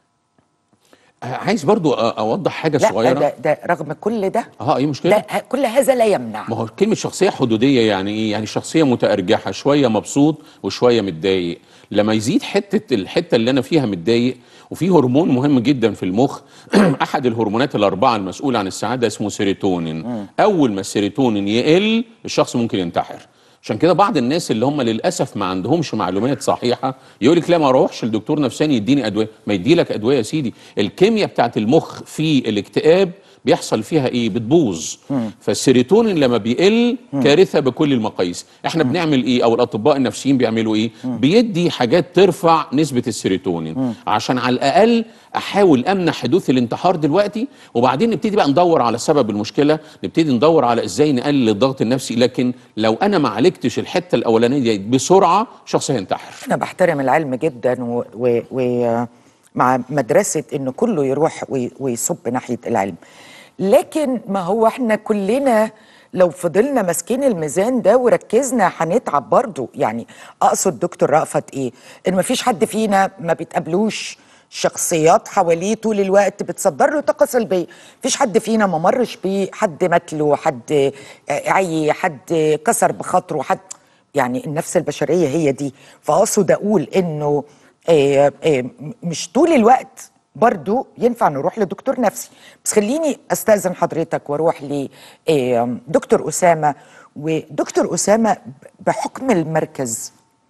عايز برضو أ- اوضح حاجه لا صغيره ده, ده رغم كل ده اه اي مشكله ده ه- كل هذا لا يمنع ما هو كلمة شخصية حدودية يعني ايه؟ يعني شخصية متأرجحة شوية مبسوط وشوية متضايق لما يزيد حتة الحتة اللي أنا فيها متضايق وفي هرمون مهم جدا في المخ أحد الهرمونات الأربعة المسؤولة عن السعادة اسمه سيروتونين أول ما السيروتونين يقل الشخص ممكن ينتحر عشان كده بعض الناس اللي هم للاسف ما عندهمش معلومات صحيحه يقول لك لا ما اروحش لدكتور نفساني يديني ادويه ما يدي لك ادويه يا سيدي الكيمياء بتاعت المخ في الاكتئاب بيحصل فيها ايه بتبوظ فالسيروتونين لما بيقل كارثه بكل المقاييس احنا بنعمل ايه او الاطباء النفسيين بيعملوا ايه بيدي حاجات ترفع نسبه السيروتونين عشان على الاقل احاول امنع حدوث الانتحار دلوقتي وبعدين نبتدي بقى ندور على سبب المشكله نبتدي ندور على ازاي نقلل الضغط النفسي لكن لو انا ما عالجتش الحته الاولانيه دي بسرعه شخص هينتحر أنا بحترم العلم جدا و, و, و مع مدرسة إنه كله يروح وي- ويصب ناحية العلم لكن ما هو احنا كلنا لو فضلنا ماسكين الميزان ده وركزنا هنتعب برضو يعني اقصد دكتور رأفت ايه ان مفيش حد فينا ما بيتقابلوش شخصيات حواليه طول الوقت بتصدر له طاقه سلبيه مفيش حد فينا ما مرش بيه حد مات له حد آه، عي حد كسر بخاطره حد يعني النفس البشريه هي دي فاقصد اقول انه آه، آه، م- مش طول الوقت برضو ينفع نروح لدكتور نفسي بس خليني استاذن حضرتك واروح لدكتور اسامه ودكتور اسامه ب- بحكم المركز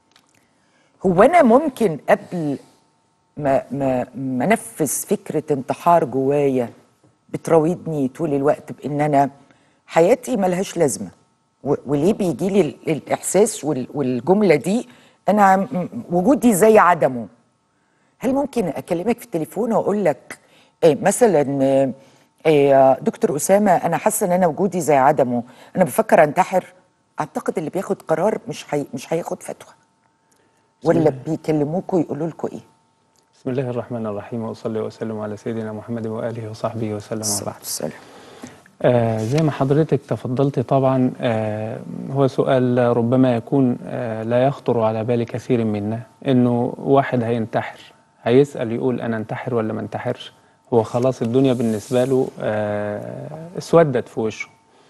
هو انا ممكن قبل ما ما ما انفذ فكره انتحار جوايا بتراودني طول الوقت بان انا حياتي ملهاش لازمه و- وليه بيجي لي ال- الاحساس وال- والجمله دي انا م- وجودي زي عدمه هل ممكن اكلمك في التليفون واقول لك إيه مثلا آه، إيه دكتور اسامه انا حاسه ان انا وجودي زي عدمه انا بفكر انتحر اعتقد اللي بياخد قرار مش حي... مش هياخد فتوى ولا بيكلموكوا يقولوا لكم ايه بسم الله الرحمن الرحيم واصلي واسلم على سيدنا محمد واله وصحبه وسلم وبعد السلام آه زي ما حضرتك تفضلت طبعا آه هو سؤال ربما يكون آه لا يخطر على بال كثير منا انه واحد هينتحر هيسأل يقول انا انتحر ولا ما انتحرش هو خلاص الدنيا بالنسبة له آه اسودت في وشه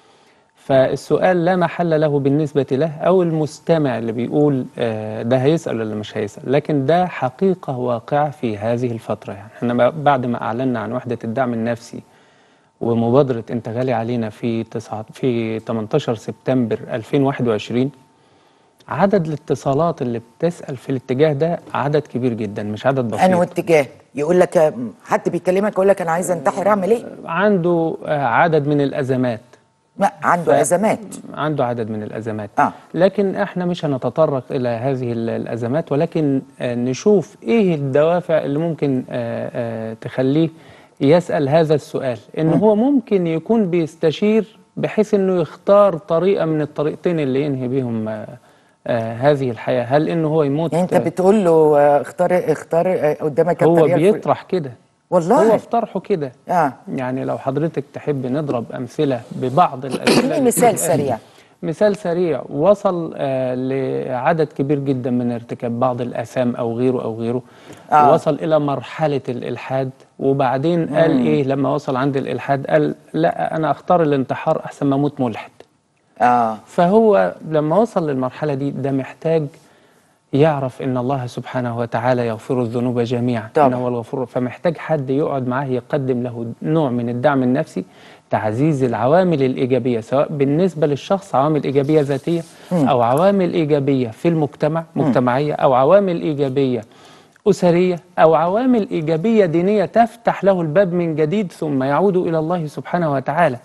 فالسؤال لا محل له بالنسبة له أو المستمع اللي بيقول آه، ده هيسأل ولا مش هيسأل لكن ده حقيقة واقعة في هذه الفترة يعني احنا بعد ما أعلنا عن وحدة الدعم النفسي ومبادرة أنت غالي علينا في تسعة في 18 سبتمبر 2021 عدد الاتصالات اللي بتسأل في الاتجاه ده عدد كبير جدا مش عدد بسيط انه اتجاه يقول لك آه، حد بيكلمك يقول لك انا عايز انتحر اعمل ايه عنده آه، عدد من الأزمات لا عنده ف- ازمات عنده عدد من الأزمات آه. لكن احنا مش هنتطرق إلى هذه ال- الأزمات ولكن آه، نشوف إيه الدوافع اللي ممكن آه، آه، تخليه يسأل هذا السؤال إن هو ممكن يكون بيستشير بحيث إنه يختار طريقة من الطريقتين اللي ينهي بيهم آه، آه هذه الحياه هل انه هو يموت يعني انت بتقول له آه، اختار اختار آه، قدامك هو الطريقة الفل- بيطرح كده والله هو في طرحه كده اه يعني لو حضرتك تحب نضرب امثله ببعض الامثله اديني اللي مثال بتتقال. سريع مثال سريع وصل آه لعدد كبير جدا من ارتكاب بعض الاثام او غيره او غيره آه. آه. وصل الى مرحله الالحاد وبعدين قال ايه لما وصل عند الالحاد قال لا انا اختار الانتحار احسن ما اموت ملحد اه فهو لما وصل للمرحله دي ده محتاج يعرف ان الله سبحانه وتعالى يغفر الذنوب جميعا طبعا. انه هو الغفور فمحتاج حد يقعد معاه يقدم له نوع من الدعم النفسي تعزيز العوامل الايجابيه سواء بالنسبه للشخص عوامل ايجابيه ذاتيه او عوامل ايجابيه في المجتمع مجتمعيه او عوامل ايجابيه اسريه او عوامل ايجابيه دينيه تفتح له الباب من جديد ثم يعود الى الله سبحانه وتعالى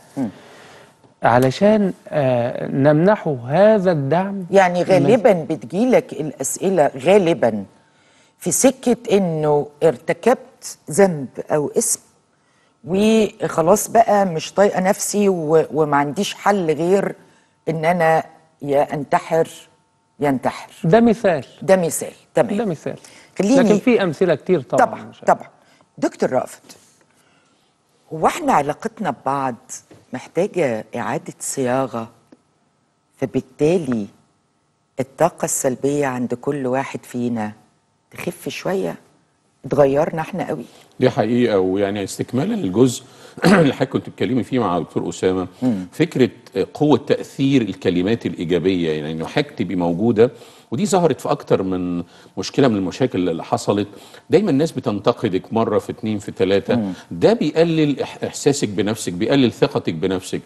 علشان آه، نمنحه هذا الدعم يعني غالبا بتجيلك الأسئلة غالبا في سكة إنه ارتكبت ذنب أو اسم وخلاص بقى مش طايقة نفسي و- وما عنديش حل غير إن أنا يا أنتحر يا أنتحر ده مثال ده مثال ده تمام مثال خليني- لكن في امثله كتير طبعا طبعا مش- طبعا دكتور رأفت هو احنا علاقتنا ببعض محتاجة إعادة صياغة فبالتالي الطاقة السلبية عند كل واحد فينا تخف شوية اتغيرنا احنا قوي دي حقيقة ويعني استكمالا للجزء اللي حضرتك كنت بتتكلمي فيه مع دكتور أسامة فكرة قوة تأثير الكلمات الإيجابية يعني إنه حاجة تبقى موجودة ودي ظهرت في أكتر من مشكلة من المشاكل اللي حصلت دايما الناس بتنتقدك مرة في اتنين في تلاتة ده بيقلل إح- إحساسك بنفسك بيقلل ثقتك بنفسك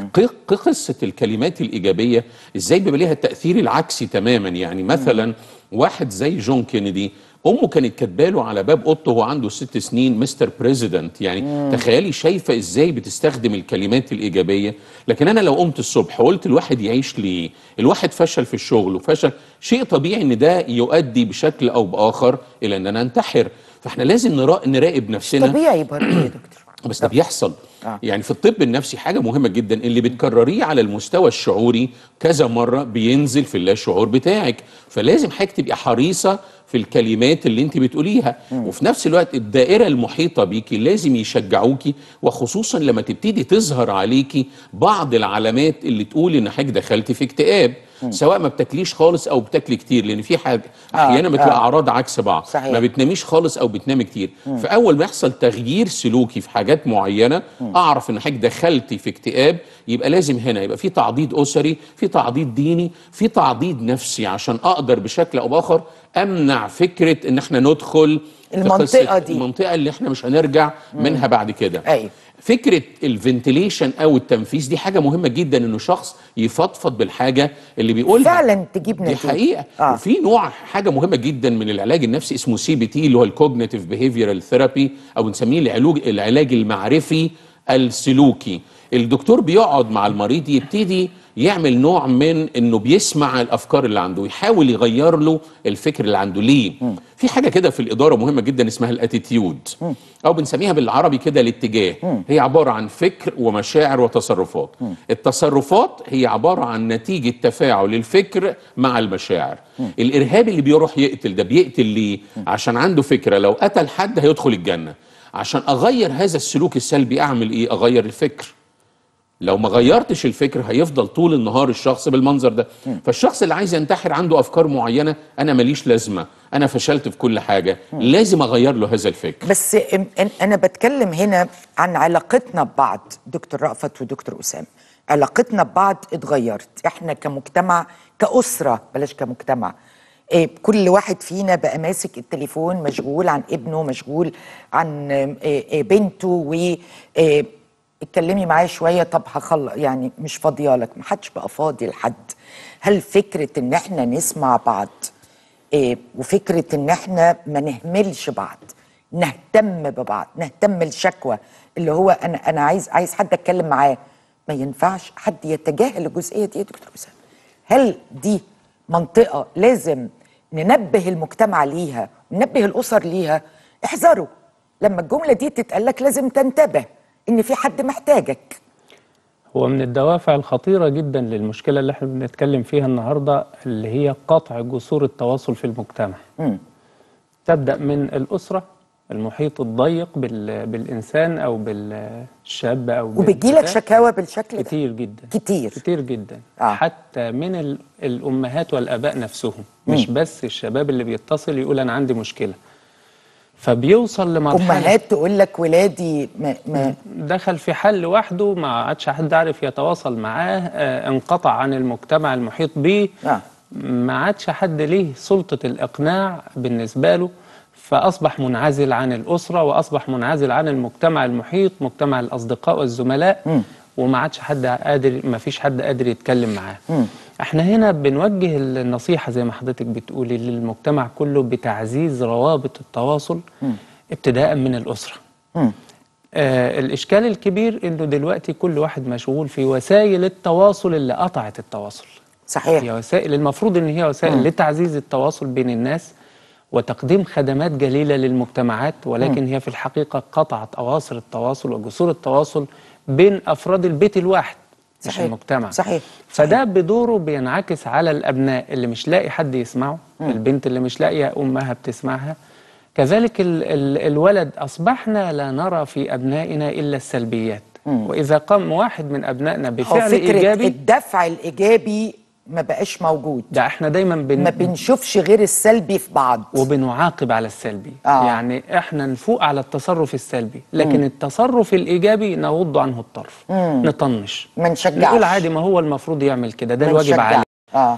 ق- قصة الكلمات الإيجابية إزاي بيبقى ليها التأثير العكسي تماما يعني مثلا واحد زي جون كينيدي امه كانت كاتباله على باب اوضته وهو عنده ست سنين مستر بريزيدنت يعني مم. تخيلي شايفه ازاي بتستخدم الكلمات الايجابيه لكن انا لو قمت الصبح وقلت الواحد يعيش ليه الواحد فشل في الشغل وفشل شيء طبيعي ان ده يؤدي بشكل او باخر الى ان انا انتحر فاحنا لازم نرا- نراقب نفسنا طبيعي برضه يا دكتور بس ده بيحصل آه. آه. يعني في الطب النفسي حاجه مهمه جدا اللي بتكرريه على المستوى الشعوري كذا مره بينزل في اللاشعور بتاعك فلازم حضرتك تبقي حريصه في الكلمات اللي انت بتقوليها وفي نفس الوقت الدائره المحيطه بيكي لازم يشجعوكي وخصوصا لما تبتدي تظهر عليكي بعض العلامات اللي تقول ان حضرتك دخلتي في اكتئاب سواء ما بتاكليش خالص او بتاكلي كتير لان في حاجه آه، احيانا بتبقى آه. اعراض عكس بعض صحيح. ما بتناميش خالص او بتنامي كتير فاول ما يحصل تغيير سلوكي في حاجات معينه اعرف ان حضرتك دخلتي في اكتئاب يبقى لازم هنا يبقى في تعضيد اسري في تعضيد ديني في تعضيد نفسي عشان اقدر بشكل او باخر امنع فكره ان احنا ندخل في المنطقة قصة دي. المنطقه اللي احنا مش هنرجع منها بعد كده أيوة. فكره الفنتليشن او التنفيذ دي حاجه مهمه جدا انه شخص يفضفض بالحاجه اللي بيقولها فعلا تجيب دي نتيجة حقيقه آه. آه. وفي نوع حاجه مهمه جدا من العلاج النفسي اسمه سي بي تي اللي هو الكوجنيتيف بيهيفيرال ثيرابي او بنسميه العلاج العلاج المعرفي السلوكي الدكتور بيقعد مع المريض يبتدي يعمل نوع من انه بيسمع الافكار اللي عنده ويحاول يغير له الفكر اللي عنده ليه في حاجه كده في الاداره مهمه جدا اسمها الاتيتيود او بنسميها بالعربي كده الاتجاه هي عباره عن فكر ومشاعر وتصرفات التصرفات هي عباره عن نتيجه تفاعل الفكر مع المشاعر الارهابي اللي بيروح يقتل ده بيقتل ليه عشان عنده فكره لو قتل حد هيدخل الجنه عشان اغير هذا السلوك السلبي اعمل ايه اغير الفكر لو ما غيرتش الفكر هيفضل طول النهار الشخص بالمنظر ده فالشخص اللي عايز ينتحر عنده افكار معينه انا ماليش لازمه انا فشلت في كل حاجه لازم اغير له هذا الفكر بس ام- أن- انا بتكلم هنا عن علاقتنا ببعض دكتور رأفت ودكتور اسامه علاقتنا ببعض اتغيرت احنا كمجتمع كأسرة بلاش كمجتمع إيه كل واحد فينا بقى ماسك التليفون مشغول عن ابنه مشغول عن إيه إيه بنته و إيه اتكلمي معايا شويه طب هخلص يعني مش فاضيه لك محدش بقى فاضي لحد هل فكره ان احنا نسمع بعض إيه وفكره ان احنا ما نهملش بعض نهتم ببعض نهتم الشكوى اللي هو انا انا عايز عايز حد اتكلم معاه ما ينفعش حد يتجاهل الجزئيه دي يا دكتور اسامه هل دي منطقه لازم ننبه المجتمع ليها وننبه الاسر ليها احذروا لما الجمله دي تتقال لك لازم تنتبه ان في حد محتاجك هو من الدوافع الخطيرة جدا للمشكلة اللي احنا بنتكلم فيها النهاردة اللي هي قطع جسور التواصل في المجتمع مم. تبدأ من الأسرة المحيط الضيق بال... بالإنسان أو بالشاب أو وبتجيلك بالفتاة. شكاوى بالشكل ده كتير جدا كتير كتير جدا آه. حتى من ال... الأمهات والآباء نفسهم مش بس الشباب اللي بيتصل يقول أنا عندي مشكلة فبيوصل لمرحلة امهات تقول لك ولادي ما ما دخل في حل لوحده ما عادش حد عارف يتواصل معاه آه انقطع عن المجتمع المحيط به آه. ما عادش حد ليه سلطة الإقناع بالنسبة له فأصبح منعزل عن الأسرة وأصبح منعزل عن المجتمع المحيط مجتمع الأصدقاء والزملاء وما عادش حد قادر ما فيش حد قادر يتكلم معاه احنا هنا بنوجه النصيحة زي ما حضرتك بتقولي للمجتمع كله بتعزيز روابط التواصل ابتداء من الأسرة آه الإشكال الكبير إنه دلوقتي كل واحد مشغول في وسائل التواصل اللي قطعت التواصل صحيح هي وسائل المفروض ان هي وسائل لتعزيز التواصل بين الناس وتقديم خدمات جليله للمجتمعات ولكن هي في الحقيقه قطعت اواصر التواصل وجسور التواصل بين افراد البيت الواحد مش صحيح. المجتمع صحيح. فده بدوره بينعكس على الابناء اللي مش لاقي حد يسمعه البنت اللي مش لاقيه امها بتسمعها كذلك ال ال الولد اصبحنا لا نرى في ابنائنا الا السلبيات واذا قام واحد من ابنائنا هو بفعل فكره ايجابي الدفع الايجابي ما بقاش موجود ده احنا دايما بن... ما بنشوفش غير السلبي في بعض وبنعاقب على السلبي آه. يعني احنا نفوق على التصرف السلبي لكن التصرف الايجابي نغض عنه الطرف نطنش ما نشجعش نقول عادي ما هو المفروض يعمل كده ده ما الواجب نشجعش. عليه اه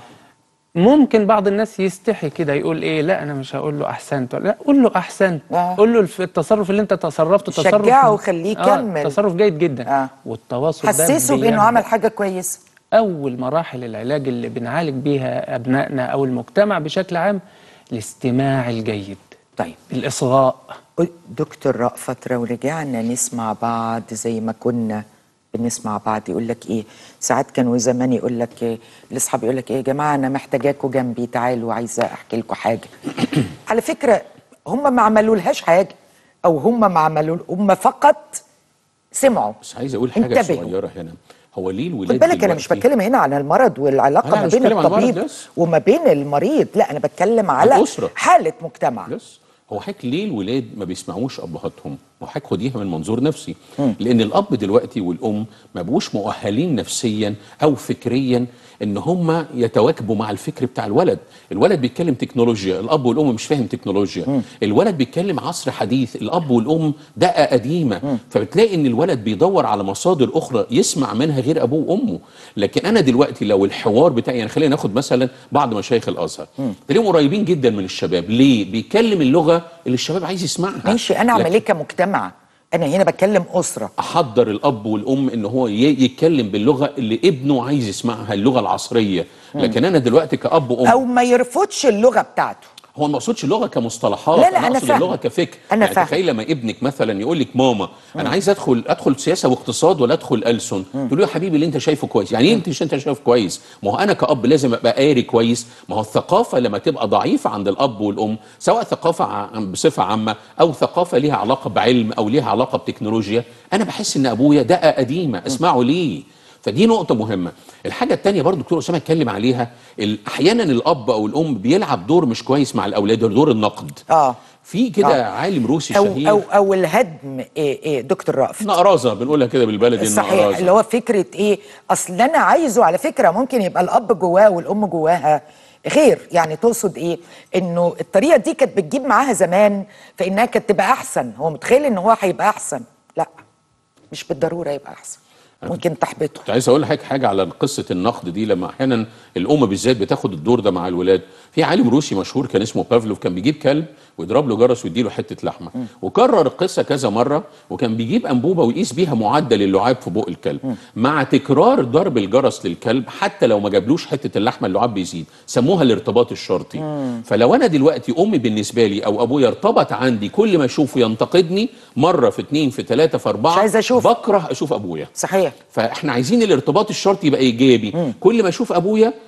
ممكن بعض الناس يستحي كده يقول ايه لا انا مش هقول له احسنت لا قول له احسنت آه. قول له الف- التصرف اللي انت تصرفته تصرف شجعه وخليه يكمل. آه تصرف جيد جدا آه. والتواصل ده حسسه بانه بيبدأ عمل حاجه كويسه أول مراحل العلاج اللي بنعالج بيها أبنائنا أو المجتمع بشكل عام الاستماع الجيد طيب الإصغاء دكتور رأفت لو رجعنا نسمع بعض زي ما كنا بنسمع بعض يقول لك ايه ساعات كانوا زمان يقول لك إيه الاصحاب يقول لك ايه يا جماعه انا محتاجاكوا جنبي تعالوا عايزه احكي لكم حاجه على فكره هم ما عملوا لهاش حاجه او هم ما عملوا هم فقط سمعوا بس عايز اقول حاجه انتبهوا. صغيره هنا هو ليه خد الولاد بالك انا مش دلوقتي- بتكلم هنا عن المرض والعلاقه أنا ما مش بين بتكلم عن المرض الطبيب بس. وما بين المريض لا انا بتكلم على الأسرة. حاله مجتمع بس هو حضرتك ليه الولاد ما بيسمعوش ابهاتهم؟ ما حضرتك خديها من منظور نفسي لان الاب دلوقتي والام ما بقوش مؤهلين نفسيا او فكريا ان هم يتواكبوا مع الفكر بتاع الولد، الولد بيتكلم تكنولوجيا، الاب والام مش فاهم تكنولوجيا، الولد بيتكلم عصر حديث، الاب والام دقه قديمه، فبتلاقي ان الولد بيدور على مصادر اخرى يسمع منها غير ابوه وامه، لكن انا دلوقتي لو الحوار بتاعي يعني خلينا ناخد مثلا بعض مشايخ الازهر، تلاقيهم قريبين جدا من الشباب، ليه؟ بيتكلم اللغه اللي الشباب عايز يسمعها ماشي انا اعمل لكن ايه كمجتمع انا هنا بتكلم اسره احضر الاب والام ان هو ي- يتكلم باللغه اللي ابنه عايز يسمعها اللغه العصريه لكن انا دلوقتي كاب وام او ما يرفضش اللغه بتاعته هو ما اقصدش اللغه كمصطلحات لا، لا، أنا اقصد فاهمة. اللغه كفكر أنا يعني فاهمة. تخيل لما ابنك مثلا يقول لك ماما انا عايز ادخل ادخل سياسه واقتصاد ولا ادخل ألسن تقول له يا حبيبي اللي انت شايفه كويس يعني ايه انت مش انت شايفه كويس ما هو انا كاب لازم ابقى قاري كويس ما هو الثقافه لما تبقى ضعيفه عند الاب والام سواء ثقافه ع- بصفه عامه او ثقافه ليها علاقه بعلم او ليها علاقه بتكنولوجيا انا بحس ان ابويا دقه قديمه اسمعه ليه فدي نقطة مهمة. الحاجة التانية برضو دكتور أسامة اتكلم عليها ال- أحيانا الأب أو الأم بيلعب دور مش كويس مع الأولاد دور النقد. اه في كده آه. عالم روسي او شهير او او الهدم إيه إيه دكتور رأفت نقرازة بنقولها كده بالبلدي صحيح النقرازة اللي هو فكره ايه اصل انا عايزه على فكره ممكن يبقى الاب جواه والام جواها غير يعني تقصد ايه انه الطريقه دي كانت بتجيب معاها زمان فانها كانت تبقى احسن هو متخيل ان هو هيبقى احسن لا مش بالضروره يبقى احسن ممكن تحبطه كنت عايز اقول لحضرتك حاجه على قصه النقد دي لما احيانا الام بالذات بتاخد الدور ده مع الولاد في عالم روسي مشهور كان اسمه بافلوف كان بيجيب كلب ويضرب له جرس ويديله حته لحمه وكرر القصه كذا مره وكان بيجيب انبوبه ويقيس بيها معدل اللعاب في بق الكلب مع تكرار ضرب الجرس للكلب حتى لو ما جابلوش حته اللحمه اللعاب بيزيد سموها الارتباط الشرطي فلو انا دلوقتي امي بالنسبه لي او ابويا ارتبط عندي كل ما اشوفه ينتقدني مره في اتنين في ثلاثه في اربعه مش عايز أشوفه. بكره اشوف ابويا صحيح فاحنا عايزين الارتباط الشرطي يبقى ايجابي كل ما اشوف ابويا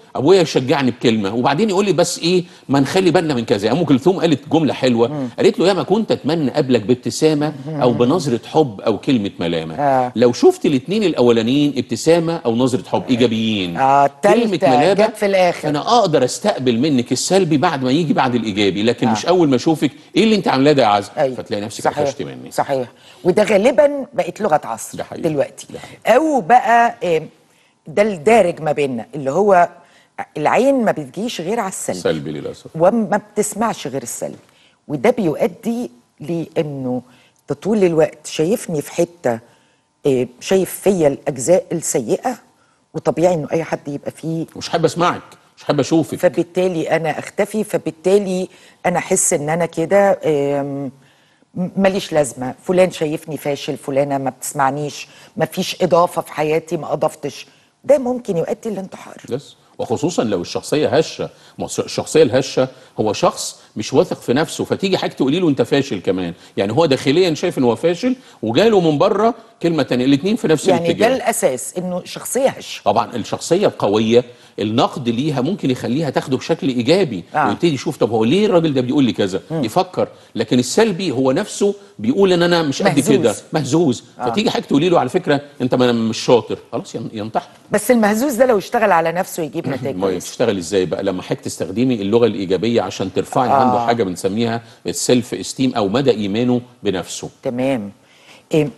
ابويا يشجعني بكلمه وبعدين يقول لي بس ايه ما نخلي بالنا من كذا ام كلثوم قالت جمله حلوه قالت له يا ما كنت اتمنى قبلك بابتسامه او بنظره حب او كلمه ملامه آه. لو شفت الاثنين الاولانيين ابتسامه او نظره حب ايجابيين آه، التالتة كلمه ملامه جت في الآخر. انا اقدر استقبل منك السلبي بعد ما يجي بعد الايجابي لكن آه. مش اول ما اشوفك ايه اللي انت عاملاه ده يا عزه أيوة. فتلاقي نفسك صحيح قفشت مني صحيح وده غالبا بقت لغه عصر ده حقيقي. دلوقتي ده حقيقي. او بقى آه، ده الدارج ما بيننا اللي هو العين ما بتجيش غير على السلبي سلبي للاسف وما بتسمعش غير السلبي وده بيؤدي لانه انت طول الوقت شايفني في حته آه، شايف فيا الاجزاء السيئه وطبيعي انه اي حد يبقى فيه مش حابب اسمعك مش حابب اشوفك فبالتالي انا اختفي فبالتالي انا احس ان انا كده آم، م- ماليش لازمه فلان شايفني فاشل فلانه ما بتسمعنيش ما فيش اضافه في حياتي ما اضفتش ده ممكن يؤدي للانتحار بس وخصوصا لو الشخصيه هشه ما هو الشخصيه الهشه هو شخص مش واثق في نفسه فتيجي حاجه تقولي له انت فاشل كمان يعني هو داخليا شايف ان هو فاشل وجاله من بره كلمه تانية الاثنين في نفس يعني ده الاتجاه الاساس انه شخصيه هشه طبعا الشخصيه القويه النقد ليها ممكن يخليها تاخده بشكل ايجابي آه. ويبتدي يشوف طب هو ليه الراجل ده بيقول لي كذا يفكر لكن السلبي هو نفسه بيقول ان انا مش قد مهزوز. كده مهزوز فتيجي حاجه تقولي له على فكره انت ما مش شاطر خلاص ين- ينتحر بس المهزوز ده لو اشتغل على نفسه يجيب نتائج ما كويسه بتشتغل ازاي بقى لما حضرتك تستخدمي اللغه الايجابيه عشان ترفعي آه. آه. عنده حاجه بنسميها السيلف استيم او مدى ايمانه بنفسه تمام إيه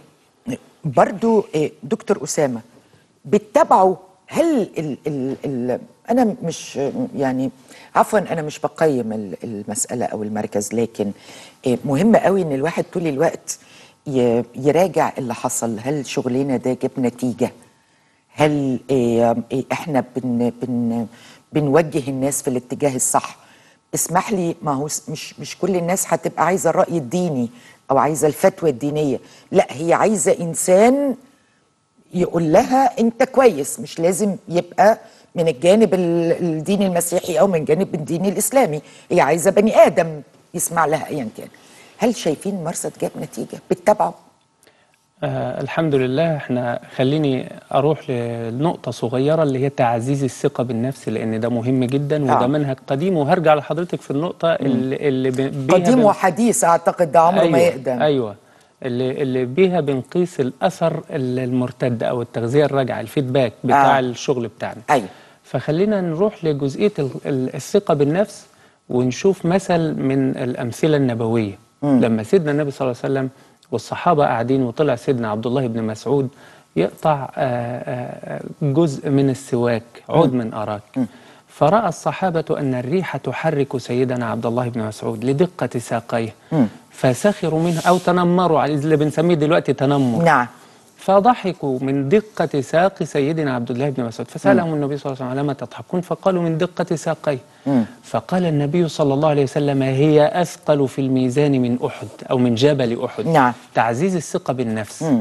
برضو إيه دكتور أسامة بتتابعوا هل ال ال ال أنا مش يعني عفوا أنا مش بقيم ال- المسألة أو المركز لكن إيه مهم قوي إن الواحد طول الوقت ي- يراجع اللي حصل هل شغلنا ده جاب نتيجة هل إيه إيه احنا بن بن بنوجه الناس في الاتجاه الصح اسمح لي ما هو س- مش مش كل الناس هتبقى عايزه الراي الديني او عايزه الفتوى الدينيه لا هي عايزه انسان يقول لها انت كويس مش لازم يبقى من الجانب ال- الديني المسيحي او من جانب الديني الاسلامي هي عايزه بني ادم يسمع لها ايا كان هل شايفين مرصد جاب نتيجه بتتابعوا آه الحمد لله احنا خليني اروح لنقطة صغيرة اللي هي تعزيز الثقة بالنفس لان ده مهم جدا وده آه. منهج قديم وهرجع لحضرتك في النقطة اللي, اللي ب- بيها قديم بن- وحديث اعتقد ده عمره أيوة ما يقدم ايوه اللي اللي بيها بنقيس الاثر ال- المرتد او التغذية الراجعة الفيدباك بتاع آه. آه. الشغل بتاعنا ايوه فخلينا نروح لجزئية ال- ال- الثقة بالنفس ونشوف مثل من الأمثلة النبوية لما سيدنا النبي صلى الله عليه وسلم والصحابة قاعدين وطلع سيدنا عبد الله بن مسعود يقطع آه، آه، جزء من السواك عود من أراك فرأى الصحابة أن الريح تحرك سيدنا عبد الله بن مسعود لدقة ساقيه فسخروا منه أو تنمروا عليه اللي بنسميه دلوقتي تنمر نعم فضحكوا من دقة ساق سيدنا عبد الله بن مسعود فسألهم النبي صلى الله عليه وسلم لما تضحكون فقالوا من دقة ساقيه فقال النبي صلى الله عليه وسلم هي أثقل في الميزان من أحد أو من جبل أحد نعم. تعزيز الثقة بالنفس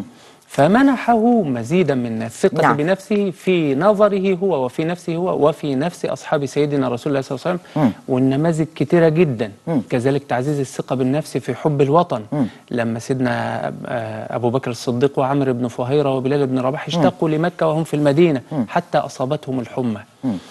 فمنحه مزيدا من الثقة نعم. بنفسه في نظره هو وفي نفسه هو وفي نفس أصحاب سيدنا رسول الله صلى الله عليه وسلم والنماذج كتيرة جدا كذلك تعزيز الثقة بالنفس في حب الوطن لما سيدنا آه، أبو بكر الصديق وعمرو بن فهيرة وبلال بن رباح اشتاقوا لمكة وهم في المدينة حتى أصابتهم الحمى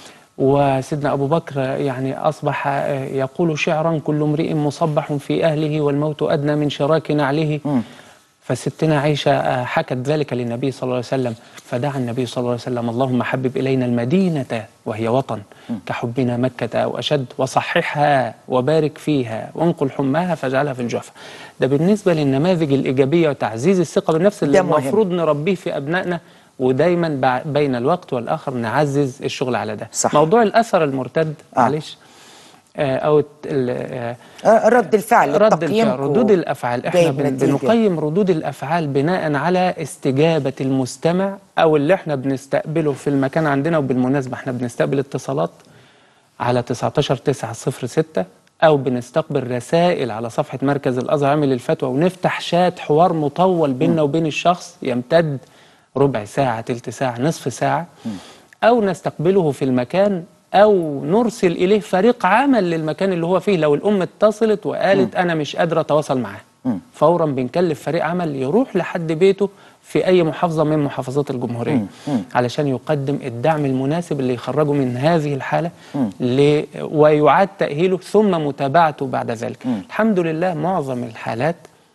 وسيدنا أبو بكر يعني أصبح آه، يقول شعرا كل امرئ مصبح في أهله والموت أدنى من شراك نعله فستنا عائشة آه، حكت ذلك للنبي صلى الله عليه وسلم فدعا النبي صلى الله عليه وسلم اللهم حبب إلينا المدينة وهي وطن كحبنا مكة أو أشد وصححها وبارك فيها وانقل حماها فاجعلها في الجحفة ده بالنسبة للنماذج الإيجابية وتعزيز الثقة بالنفس اللي ده مهم. المفروض نربيه في أبنائنا ودايما بع- بين الوقت والآخر نعزز الشغل على ده صح. موضوع الأثر المرتد آه. معلش آه، أو الت- ال- آه، آه، رد الفعل رد تقييمكم الفعل ردود الافعال احنا جايب بن نتيجة. بنقيم ردود الافعال بناء على استجابه المستمع او اللي احنا بنستقبله في المكان عندنا وبالمناسبه احنا بنستقبل اتصالات على 19 906 او بنستقبل رسائل على صفحه مركز الازهر عامل الفتوى ونفتح شات حوار مطول بيننا وبين الشخص يمتد ربع ساعه تلت ساعه نصف ساعه او نستقبله في المكان او نرسل اليه فريق عمل للمكان اللي هو فيه لو الام اتصلت وقالت انا مش قادره اتواصل معاه فورا بنكلف فريق عمل يروح لحد بيته في اي محافظه من محافظات الجمهوريه علشان يقدم الدعم المناسب اللي يخرجه من هذه الحاله ل... ويعاد تاهيله ثم متابعته بعد ذلك الحمد لله معظم الحالات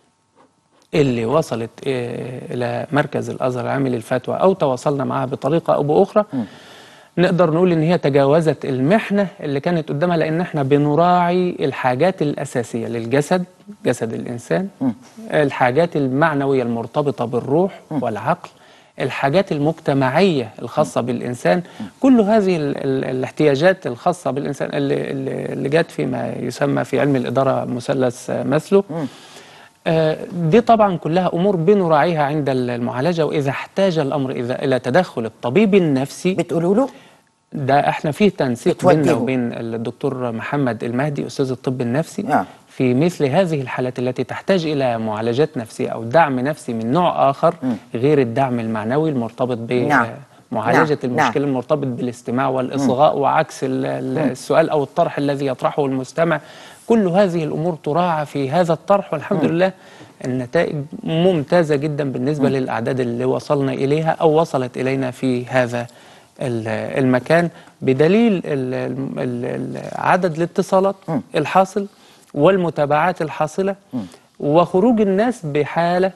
اللي وصلت آه، الى مركز الازهر العام للفتوى او تواصلنا معها بطريقه او باخرى نقدر نقول ان هي تجاوزت المحنه اللي كانت قدامها لان احنا بنراعي الحاجات الاساسيه للجسد جسد الانسان الحاجات المعنويه المرتبطه بالروح والعقل الحاجات المجتمعيه الخاصه بالانسان كل هذه ال ال الاحتياجات الخاصه بالانسان اللي, اللي اللي جت فيما يسمى في علم الاداره مثلث آه، ماسلو آه، دي طبعا كلها امور بنراعيها عند المعالجه واذا احتاج الامر اذا الى تدخل الطبيب النفسي بتقولوا له ده احنا في تنسيق بتوجهوا. بيننا وبين الدكتور محمد المهدي استاذ الطب النفسي آه. في مثل هذه الحالات التي تحتاج الى معالجات نفسية او دعم نفسي من نوع اخر غير الدعم المعنوي المرتبط نعم. بمعالجه نعم. المشكله نعم. المرتبط بالاستماع والاصغاء وعكس ال- ال- السؤال او الطرح الذي يطرحه المستمع كل هذه الامور تراعى في هذا الطرح والحمد لله النتائج ممتازه جدا بالنسبه للاعداد اللي وصلنا اليها او وصلت الينا في هذا ال- المكان بدليل ال- ال- ال- ال- عدد الاتصالات الحاصل والمتابعات الحاصله وخروج الناس بحاله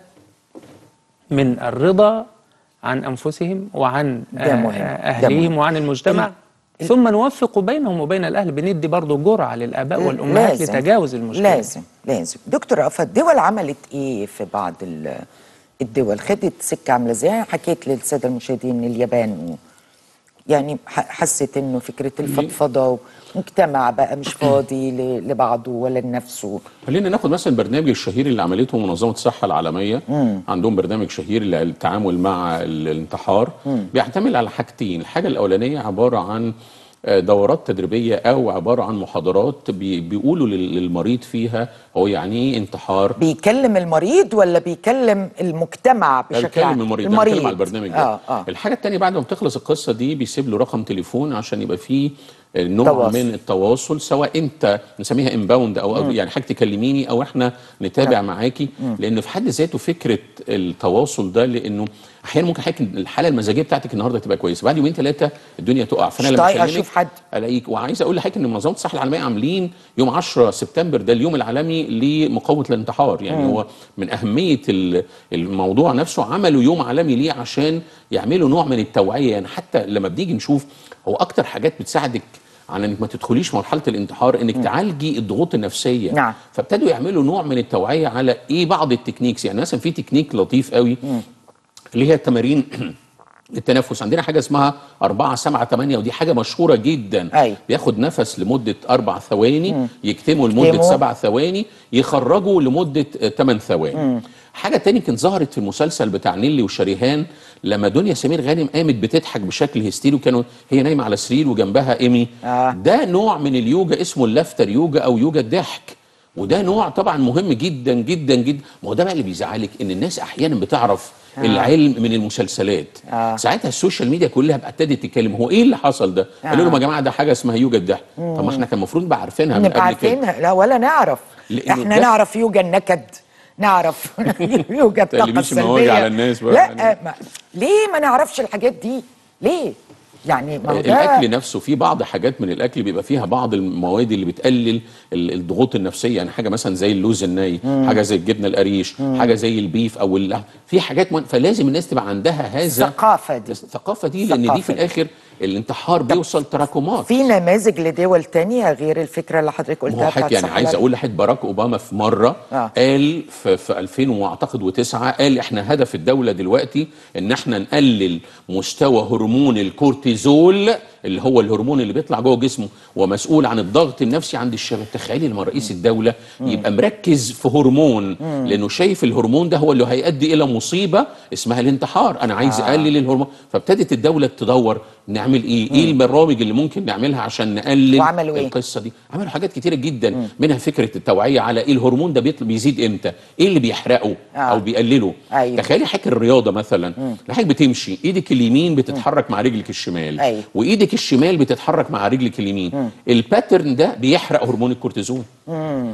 من الرضا عن انفسهم وعن ده آه، مهم. ده اهليهم مهم. وعن المجتمع ثم نوفق بينهم وبين الاهل بندي برضه جرعه للاباء والامهات لازم. لتجاوز المشكله لازم لازم دكتور رأفت الدول عملت ايه في بعض ال- الدول خدت سكه عامله ازاي حكيت للساده المشاهدين اليابان و يعني ح- حست انه فكره الفضفضه ومجتمع بقى مش فاضي ل- لبعضه ولا لنفسه خلينا ناخد مثلا البرنامج الشهير اللي عملته منظمه الصحه العالميه عندهم برنامج شهير للتعامل مع ال- الانتحار بيعتمد على حاجتين الحاجه الاولانيه عباره عن آه، دورات تدريبيه او عباره عن محاضرات بي- بيقولوا لل- للمريض فيها هو يعني ايه انتحار بيكلم المريض ولا بيكلم المجتمع لا، بشكل عام بيتكلم المريض المريض بنتكلم على البرنامج ده اه اه الحاجه الثانيه بعد ما بتخلص القصه دي بيسيب له رقم تليفون عشان يبقى فيه نوع تواصل. من التواصل سواء انت نسميها انباوند او أو يعني حاجه تكلميني او احنا نتابع معاكي لان في حد ذاته فكره التواصل ده لانه احيانا ممكن حضرتك الحاله المزاجيه بتاعتك النهارده تبقى كويسه بعد يومين ثلاثه الدنيا تقع فانا مش لما طايقة أكلمك أشوف حد. الاقيك وعايز اقول لحضرتك ان منظمه الصحه العالميه عاملين يوم 10 سبتمبر ده اليوم العالمي لمقاومه الانتحار يعني هو من اهميه ال- الموضوع نفسه عملوا يوم عالمي ليه عشان يعملوا نوع من التوعيه يعني حتى لما بنيجي نشوف هو اكتر حاجات بتساعدك على انك ما تدخليش مرحله الانتحار انك تعالجي الضغوط النفسيه نعم. فابتدوا يعملوا نوع من التوعيه على ايه بعض التكنيكس يعني مثلا في تكنيك لطيف قوي اللي هي التمارين التنفس عندنا حاجه اسمها 4 7 8 ودي حاجه مشهوره جدا أيوة. بياخد نفس لمده اربع ثواني يكتمه لمده يكتمه. سبع ثواني يخرجه لمده 8 ثواني حاجه تاني كانت ظهرت في المسلسل بتاع نيلي وشريهان لما دنيا سمير غانم قامت بتضحك بشكل هستيري وكانوا هي نايمه على سرير وجنبها ايمي آه. ده نوع من اليوجا اسمه اللافتر يوجا او يوجا الضحك وده نوع طبعا مهم جدا جدا جدا ما هو ده بقى اللي بيزعلك ان الناس احيانا بتعرف آه. العلم من المسلسلات آه. ساعتها السوشيال ميديا كلها بقى ابتدت تتكلم هو ايه اللي حصل ده آه. قالوا لهم يا جماعه ده حاجه اسمها يوجا الضحك طب ما احنا كان المفروض نبقى عارفينها من نبقى قبل كده عارفين لا ولا نعرف لأنه احنا ده- نعرف يوجا النكد نعرف يوجا الطاقه تقلبيش السلبيه المواجع على الناس بقى لا يعني. ما ليه ما نعرفش الحاجات دي ليه يعني ما هو ده الاكل نفسه في بعض حاجات من الاكل بيبقى فيها بعض المواد اللي بتقلل ال- الضغوط النفسيه يعني حاجه مثلا زي اللوز الني حاجه زي الجبنه القريش حاجه زي البيف او اللحم في حاجات من... فلازم الناس تبقى عندها هذا الثقافه دي الثقافه دي لان دي الثقافة في دي. الاخر الانتحار بيوصل تراكمات في نماذج لدول تانية غير الفكره اللي حضرتك ما هو قلتها حضرتك بتاعت يعني الصحة عايز العالمية. اقول لحضرتك باراك اوباما في مره آه. آه. قال في, في 2000 واعتقد وتسعة قال احنا هدف الدوله دلوقتي ان احنا نقلل مستوى هرمون الكورتيزول اللي هو الهرمون اللي بيطلع جوه جسمه ومسؤول عن الضغط النفسي عند الشباب تخيلي لما رئيس الدوله يبقى مركز في هرمون لانه شايف الهرمون ده هو اللي هيؤدي الى مصيبه اسمها الانتحار انا عايز آه. اقلل الهرمون فابتدت الدوله تدور نعمل ايه ايه البرامج اللي ممكن نعملها عشان نقلل وعملوا إيه؟ القصه دي عملوا حاجات كتيره جدا منها فكره التوعيه على ايه الهرمون ده بيطل بيزيد امتى ايه اللي بيحرقه آه. او بيقلله أيوة. تخيلي حضرتك الرياضه مثلا حضرتك بتمشي ايدك اليمين بتتحرك مع رجلك الشمال أيوة. وايدك الشمال بتتحرك مع رجلك اليمين الباترن ده بيحرق هرمون الكورتيزون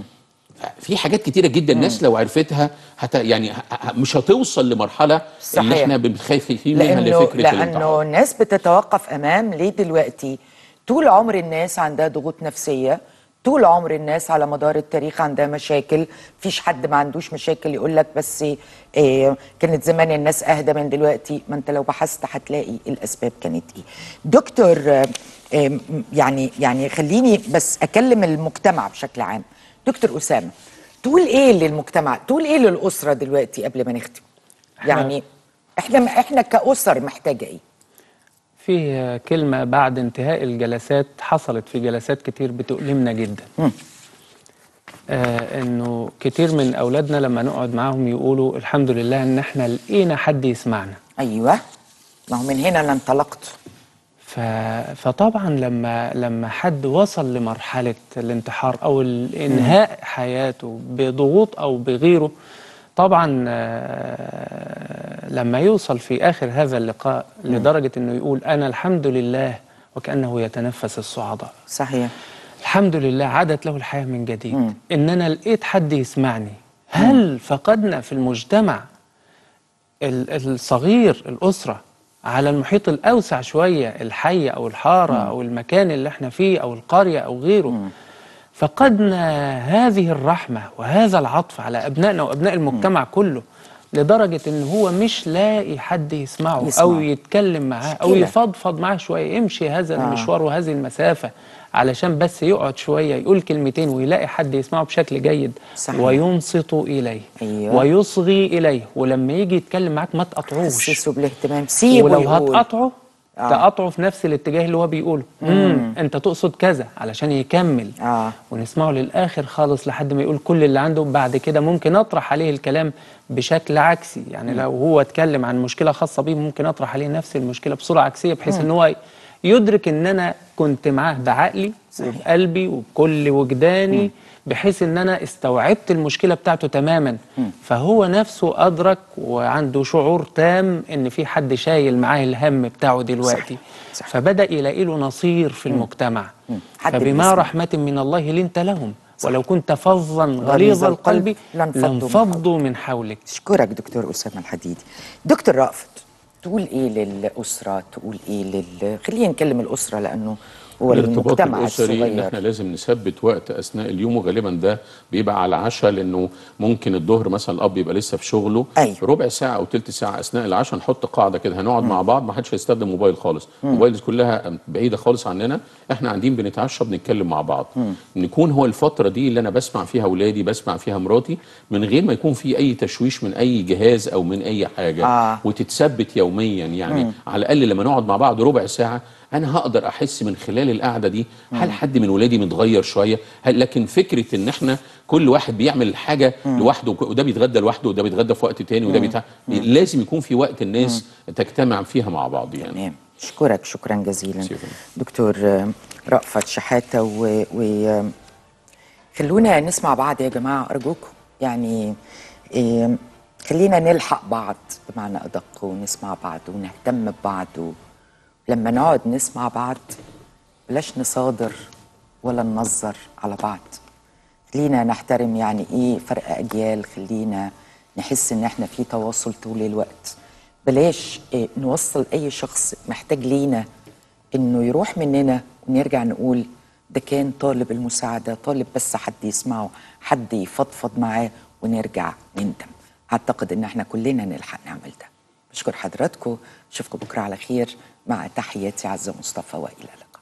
في حاجات كتيره جدا الناس لو عرفتها هت يعني ه- ه- مش هتوصل لمرحله ان صحيح. احنا بنخايفين منها لانه لفكره لانه الانتحار الناس بتتوقف امام ليه دلوقتي طول عمر الناس عندها ضغوط نفسيه طول عمر الناس على مدار التاريخ عندها مشاكل فيش حد ما عندوش مشاكل يقول لك بس إيه كانت زمان الناس اهدى من دلوقتي ما انت لو بحثت هتلاقي الاسباب كانت ايه دكتور آه، آه، يعني يعني خليني بس اكلم المجتمع بشكل عام دكتور اسامه تقول ايه للمجتمع تقول ايه للاسره دلوقتي قبل ما نختم يعني احنا احنا كاسر محتاجه ايه في كلمة بعد انتهاء الجلسات حصلت في جلسات كتير بتؤلمنا جدا آه انه كتير من اولادنا لما نقعد معاهم يقولوا الحمد لله ان احنا لقينا حد يسمعنا ايوه ما هو من هنا انا انطلقت ف... فطبعا لما لما حد وصل لمرحلة الانتحار أو ال- إنهاء حياته بضغوط أو بغيره طبعا آه، لما يوصل في آخر هذا اللقاء لدرجة أنه يقول أنا الحمد لله وكأنه يتنفس الصعداء صحيح الحمد لله عادت له الحياة من جديد إن أنا لقيت حد يسمعني هل فقدنا في المجتمع ال- الصغير الأسرة على المحيط الأوسع شوية الحي أو الحارة أو المكان اللي احنا فيه أو القرية أو غيره فقدنا هذه الرحمة وهذا العطف على أبنائنا وأبناء المجتمع كله لدرجة إن هو مش لاقي حد يسمعه أو يسمعه. يتكلم معاه أو مشكلة. يفضفض معاه شوية يمشي هذا آه. المشوار وهذه المسافة علشان بس يقعد شوية يقول كلمتين ويلاقي حد يسمعه بشكل جيد صحيح. وينصت إليه أيوة. ويصغي إليه ولما يجي يتكلم معاك ما تقطعوش حسسوا بالاهتمام سيبوا ولو يقول. هتقطعه آه. تقطعه في نفس الاتجاه اللي هو بيقوله امم انت تقصد كذا علشان يكمل آه. ونسمعه للاخر خالص لحد ما يقول كل اللي عنده بعد كده ممكن اطرح عليه الكلام بشكل عكسي يعني لو هو اتكلم عن مشكله خاصه بيه ممكن اطرح عليه نفس المشكله بصوره عكسيه بحيث ان هو يدرك ان انا كنت معاه بعقلي وبقلبي وبكل وجداني بحيث ان انا استوعبت المشكله بتاعته تماما فهو نفسه ادرك وعنده شعور تام ان في حد شايل معاه الهم بتاعه دلوقتي صح. فبدا يلاقي له نصير في المجتمع حد فبما بيسمع. رحمه من الله لنت لهم ولو كنت فظا غليظ القلب لانفضوا من لانفضوا من حولك اشكرك دكتور اسامه الحديدي دكتور رأفت تقول ايه للاسره تقول ايه لل خلينا نكلم الاسره لانه هو الارتباط المجتمع الاسري ان الصغير احنا لازم نثبت وقت اثناء اليوم وغالبا ده بيبقى على العشاء لانه ممكن الظهر مثلا الاب يبقى لسه في شغله أيوة. ربع ساعه او ثلث ساعه اثناء العشاء نحط قاعده كده هنقعد مع بعض ما حدش هيستخدم موبايل خالص الموبايل كلها بعيده خالص عننا احنا قاعدين بنتعشى بنتكلم مع بعض نكون هو الفتره دي اللي انا بسمع فيها اولادي بسمع فيها مراتي من غير ما يكون في اي تشويش من اي جهاز او من اي حاجه آه. وتتثبت يوميا يعني على الاقل لما نقعد مع بعض ربع ساعه انا هقدر احس من خلال القعده دي هل حد من ولادي متغير شويه هل لكن فكره ان احنا كل واحد بيعمل حاجه لوحده وك- وده بيتغدى لوحده وده بيتغدى في وقت تاني وده بيتع... لازم يكون في وقت الناس تجتمع فيها مع بعض يعني تمام اشكرك شكرا جزيلا شكراً. دكتور آه، رأفت شحاته و, و... آه، خلونا نسمع بعض يا جماعه ارجوكم يعني آه، خلينا نلحق بعض بمعنى ادق ونسمع بعض ونهتم ببعض ولما نقعد نسمع بعض بلاش نصادر ولا ننظر على بعض خلينا نحترم يعني ايه فرق اجيال خلينا نحس ان احنا في تواصل طول الوقت بلاش إيه نوصل اي شخص محتاج لينا انه يروح مننا ونرجع نقول ده كان طالب المساعده طالب بس حد يسمعه حد يفضفض معاه ونرجع نندم اعتقد ان احنا كلنا نلحق نعمل ده بشكر حضراتكم اشوفكم بكره على خير مع تحياتي عزه مصطفى والى اللقاء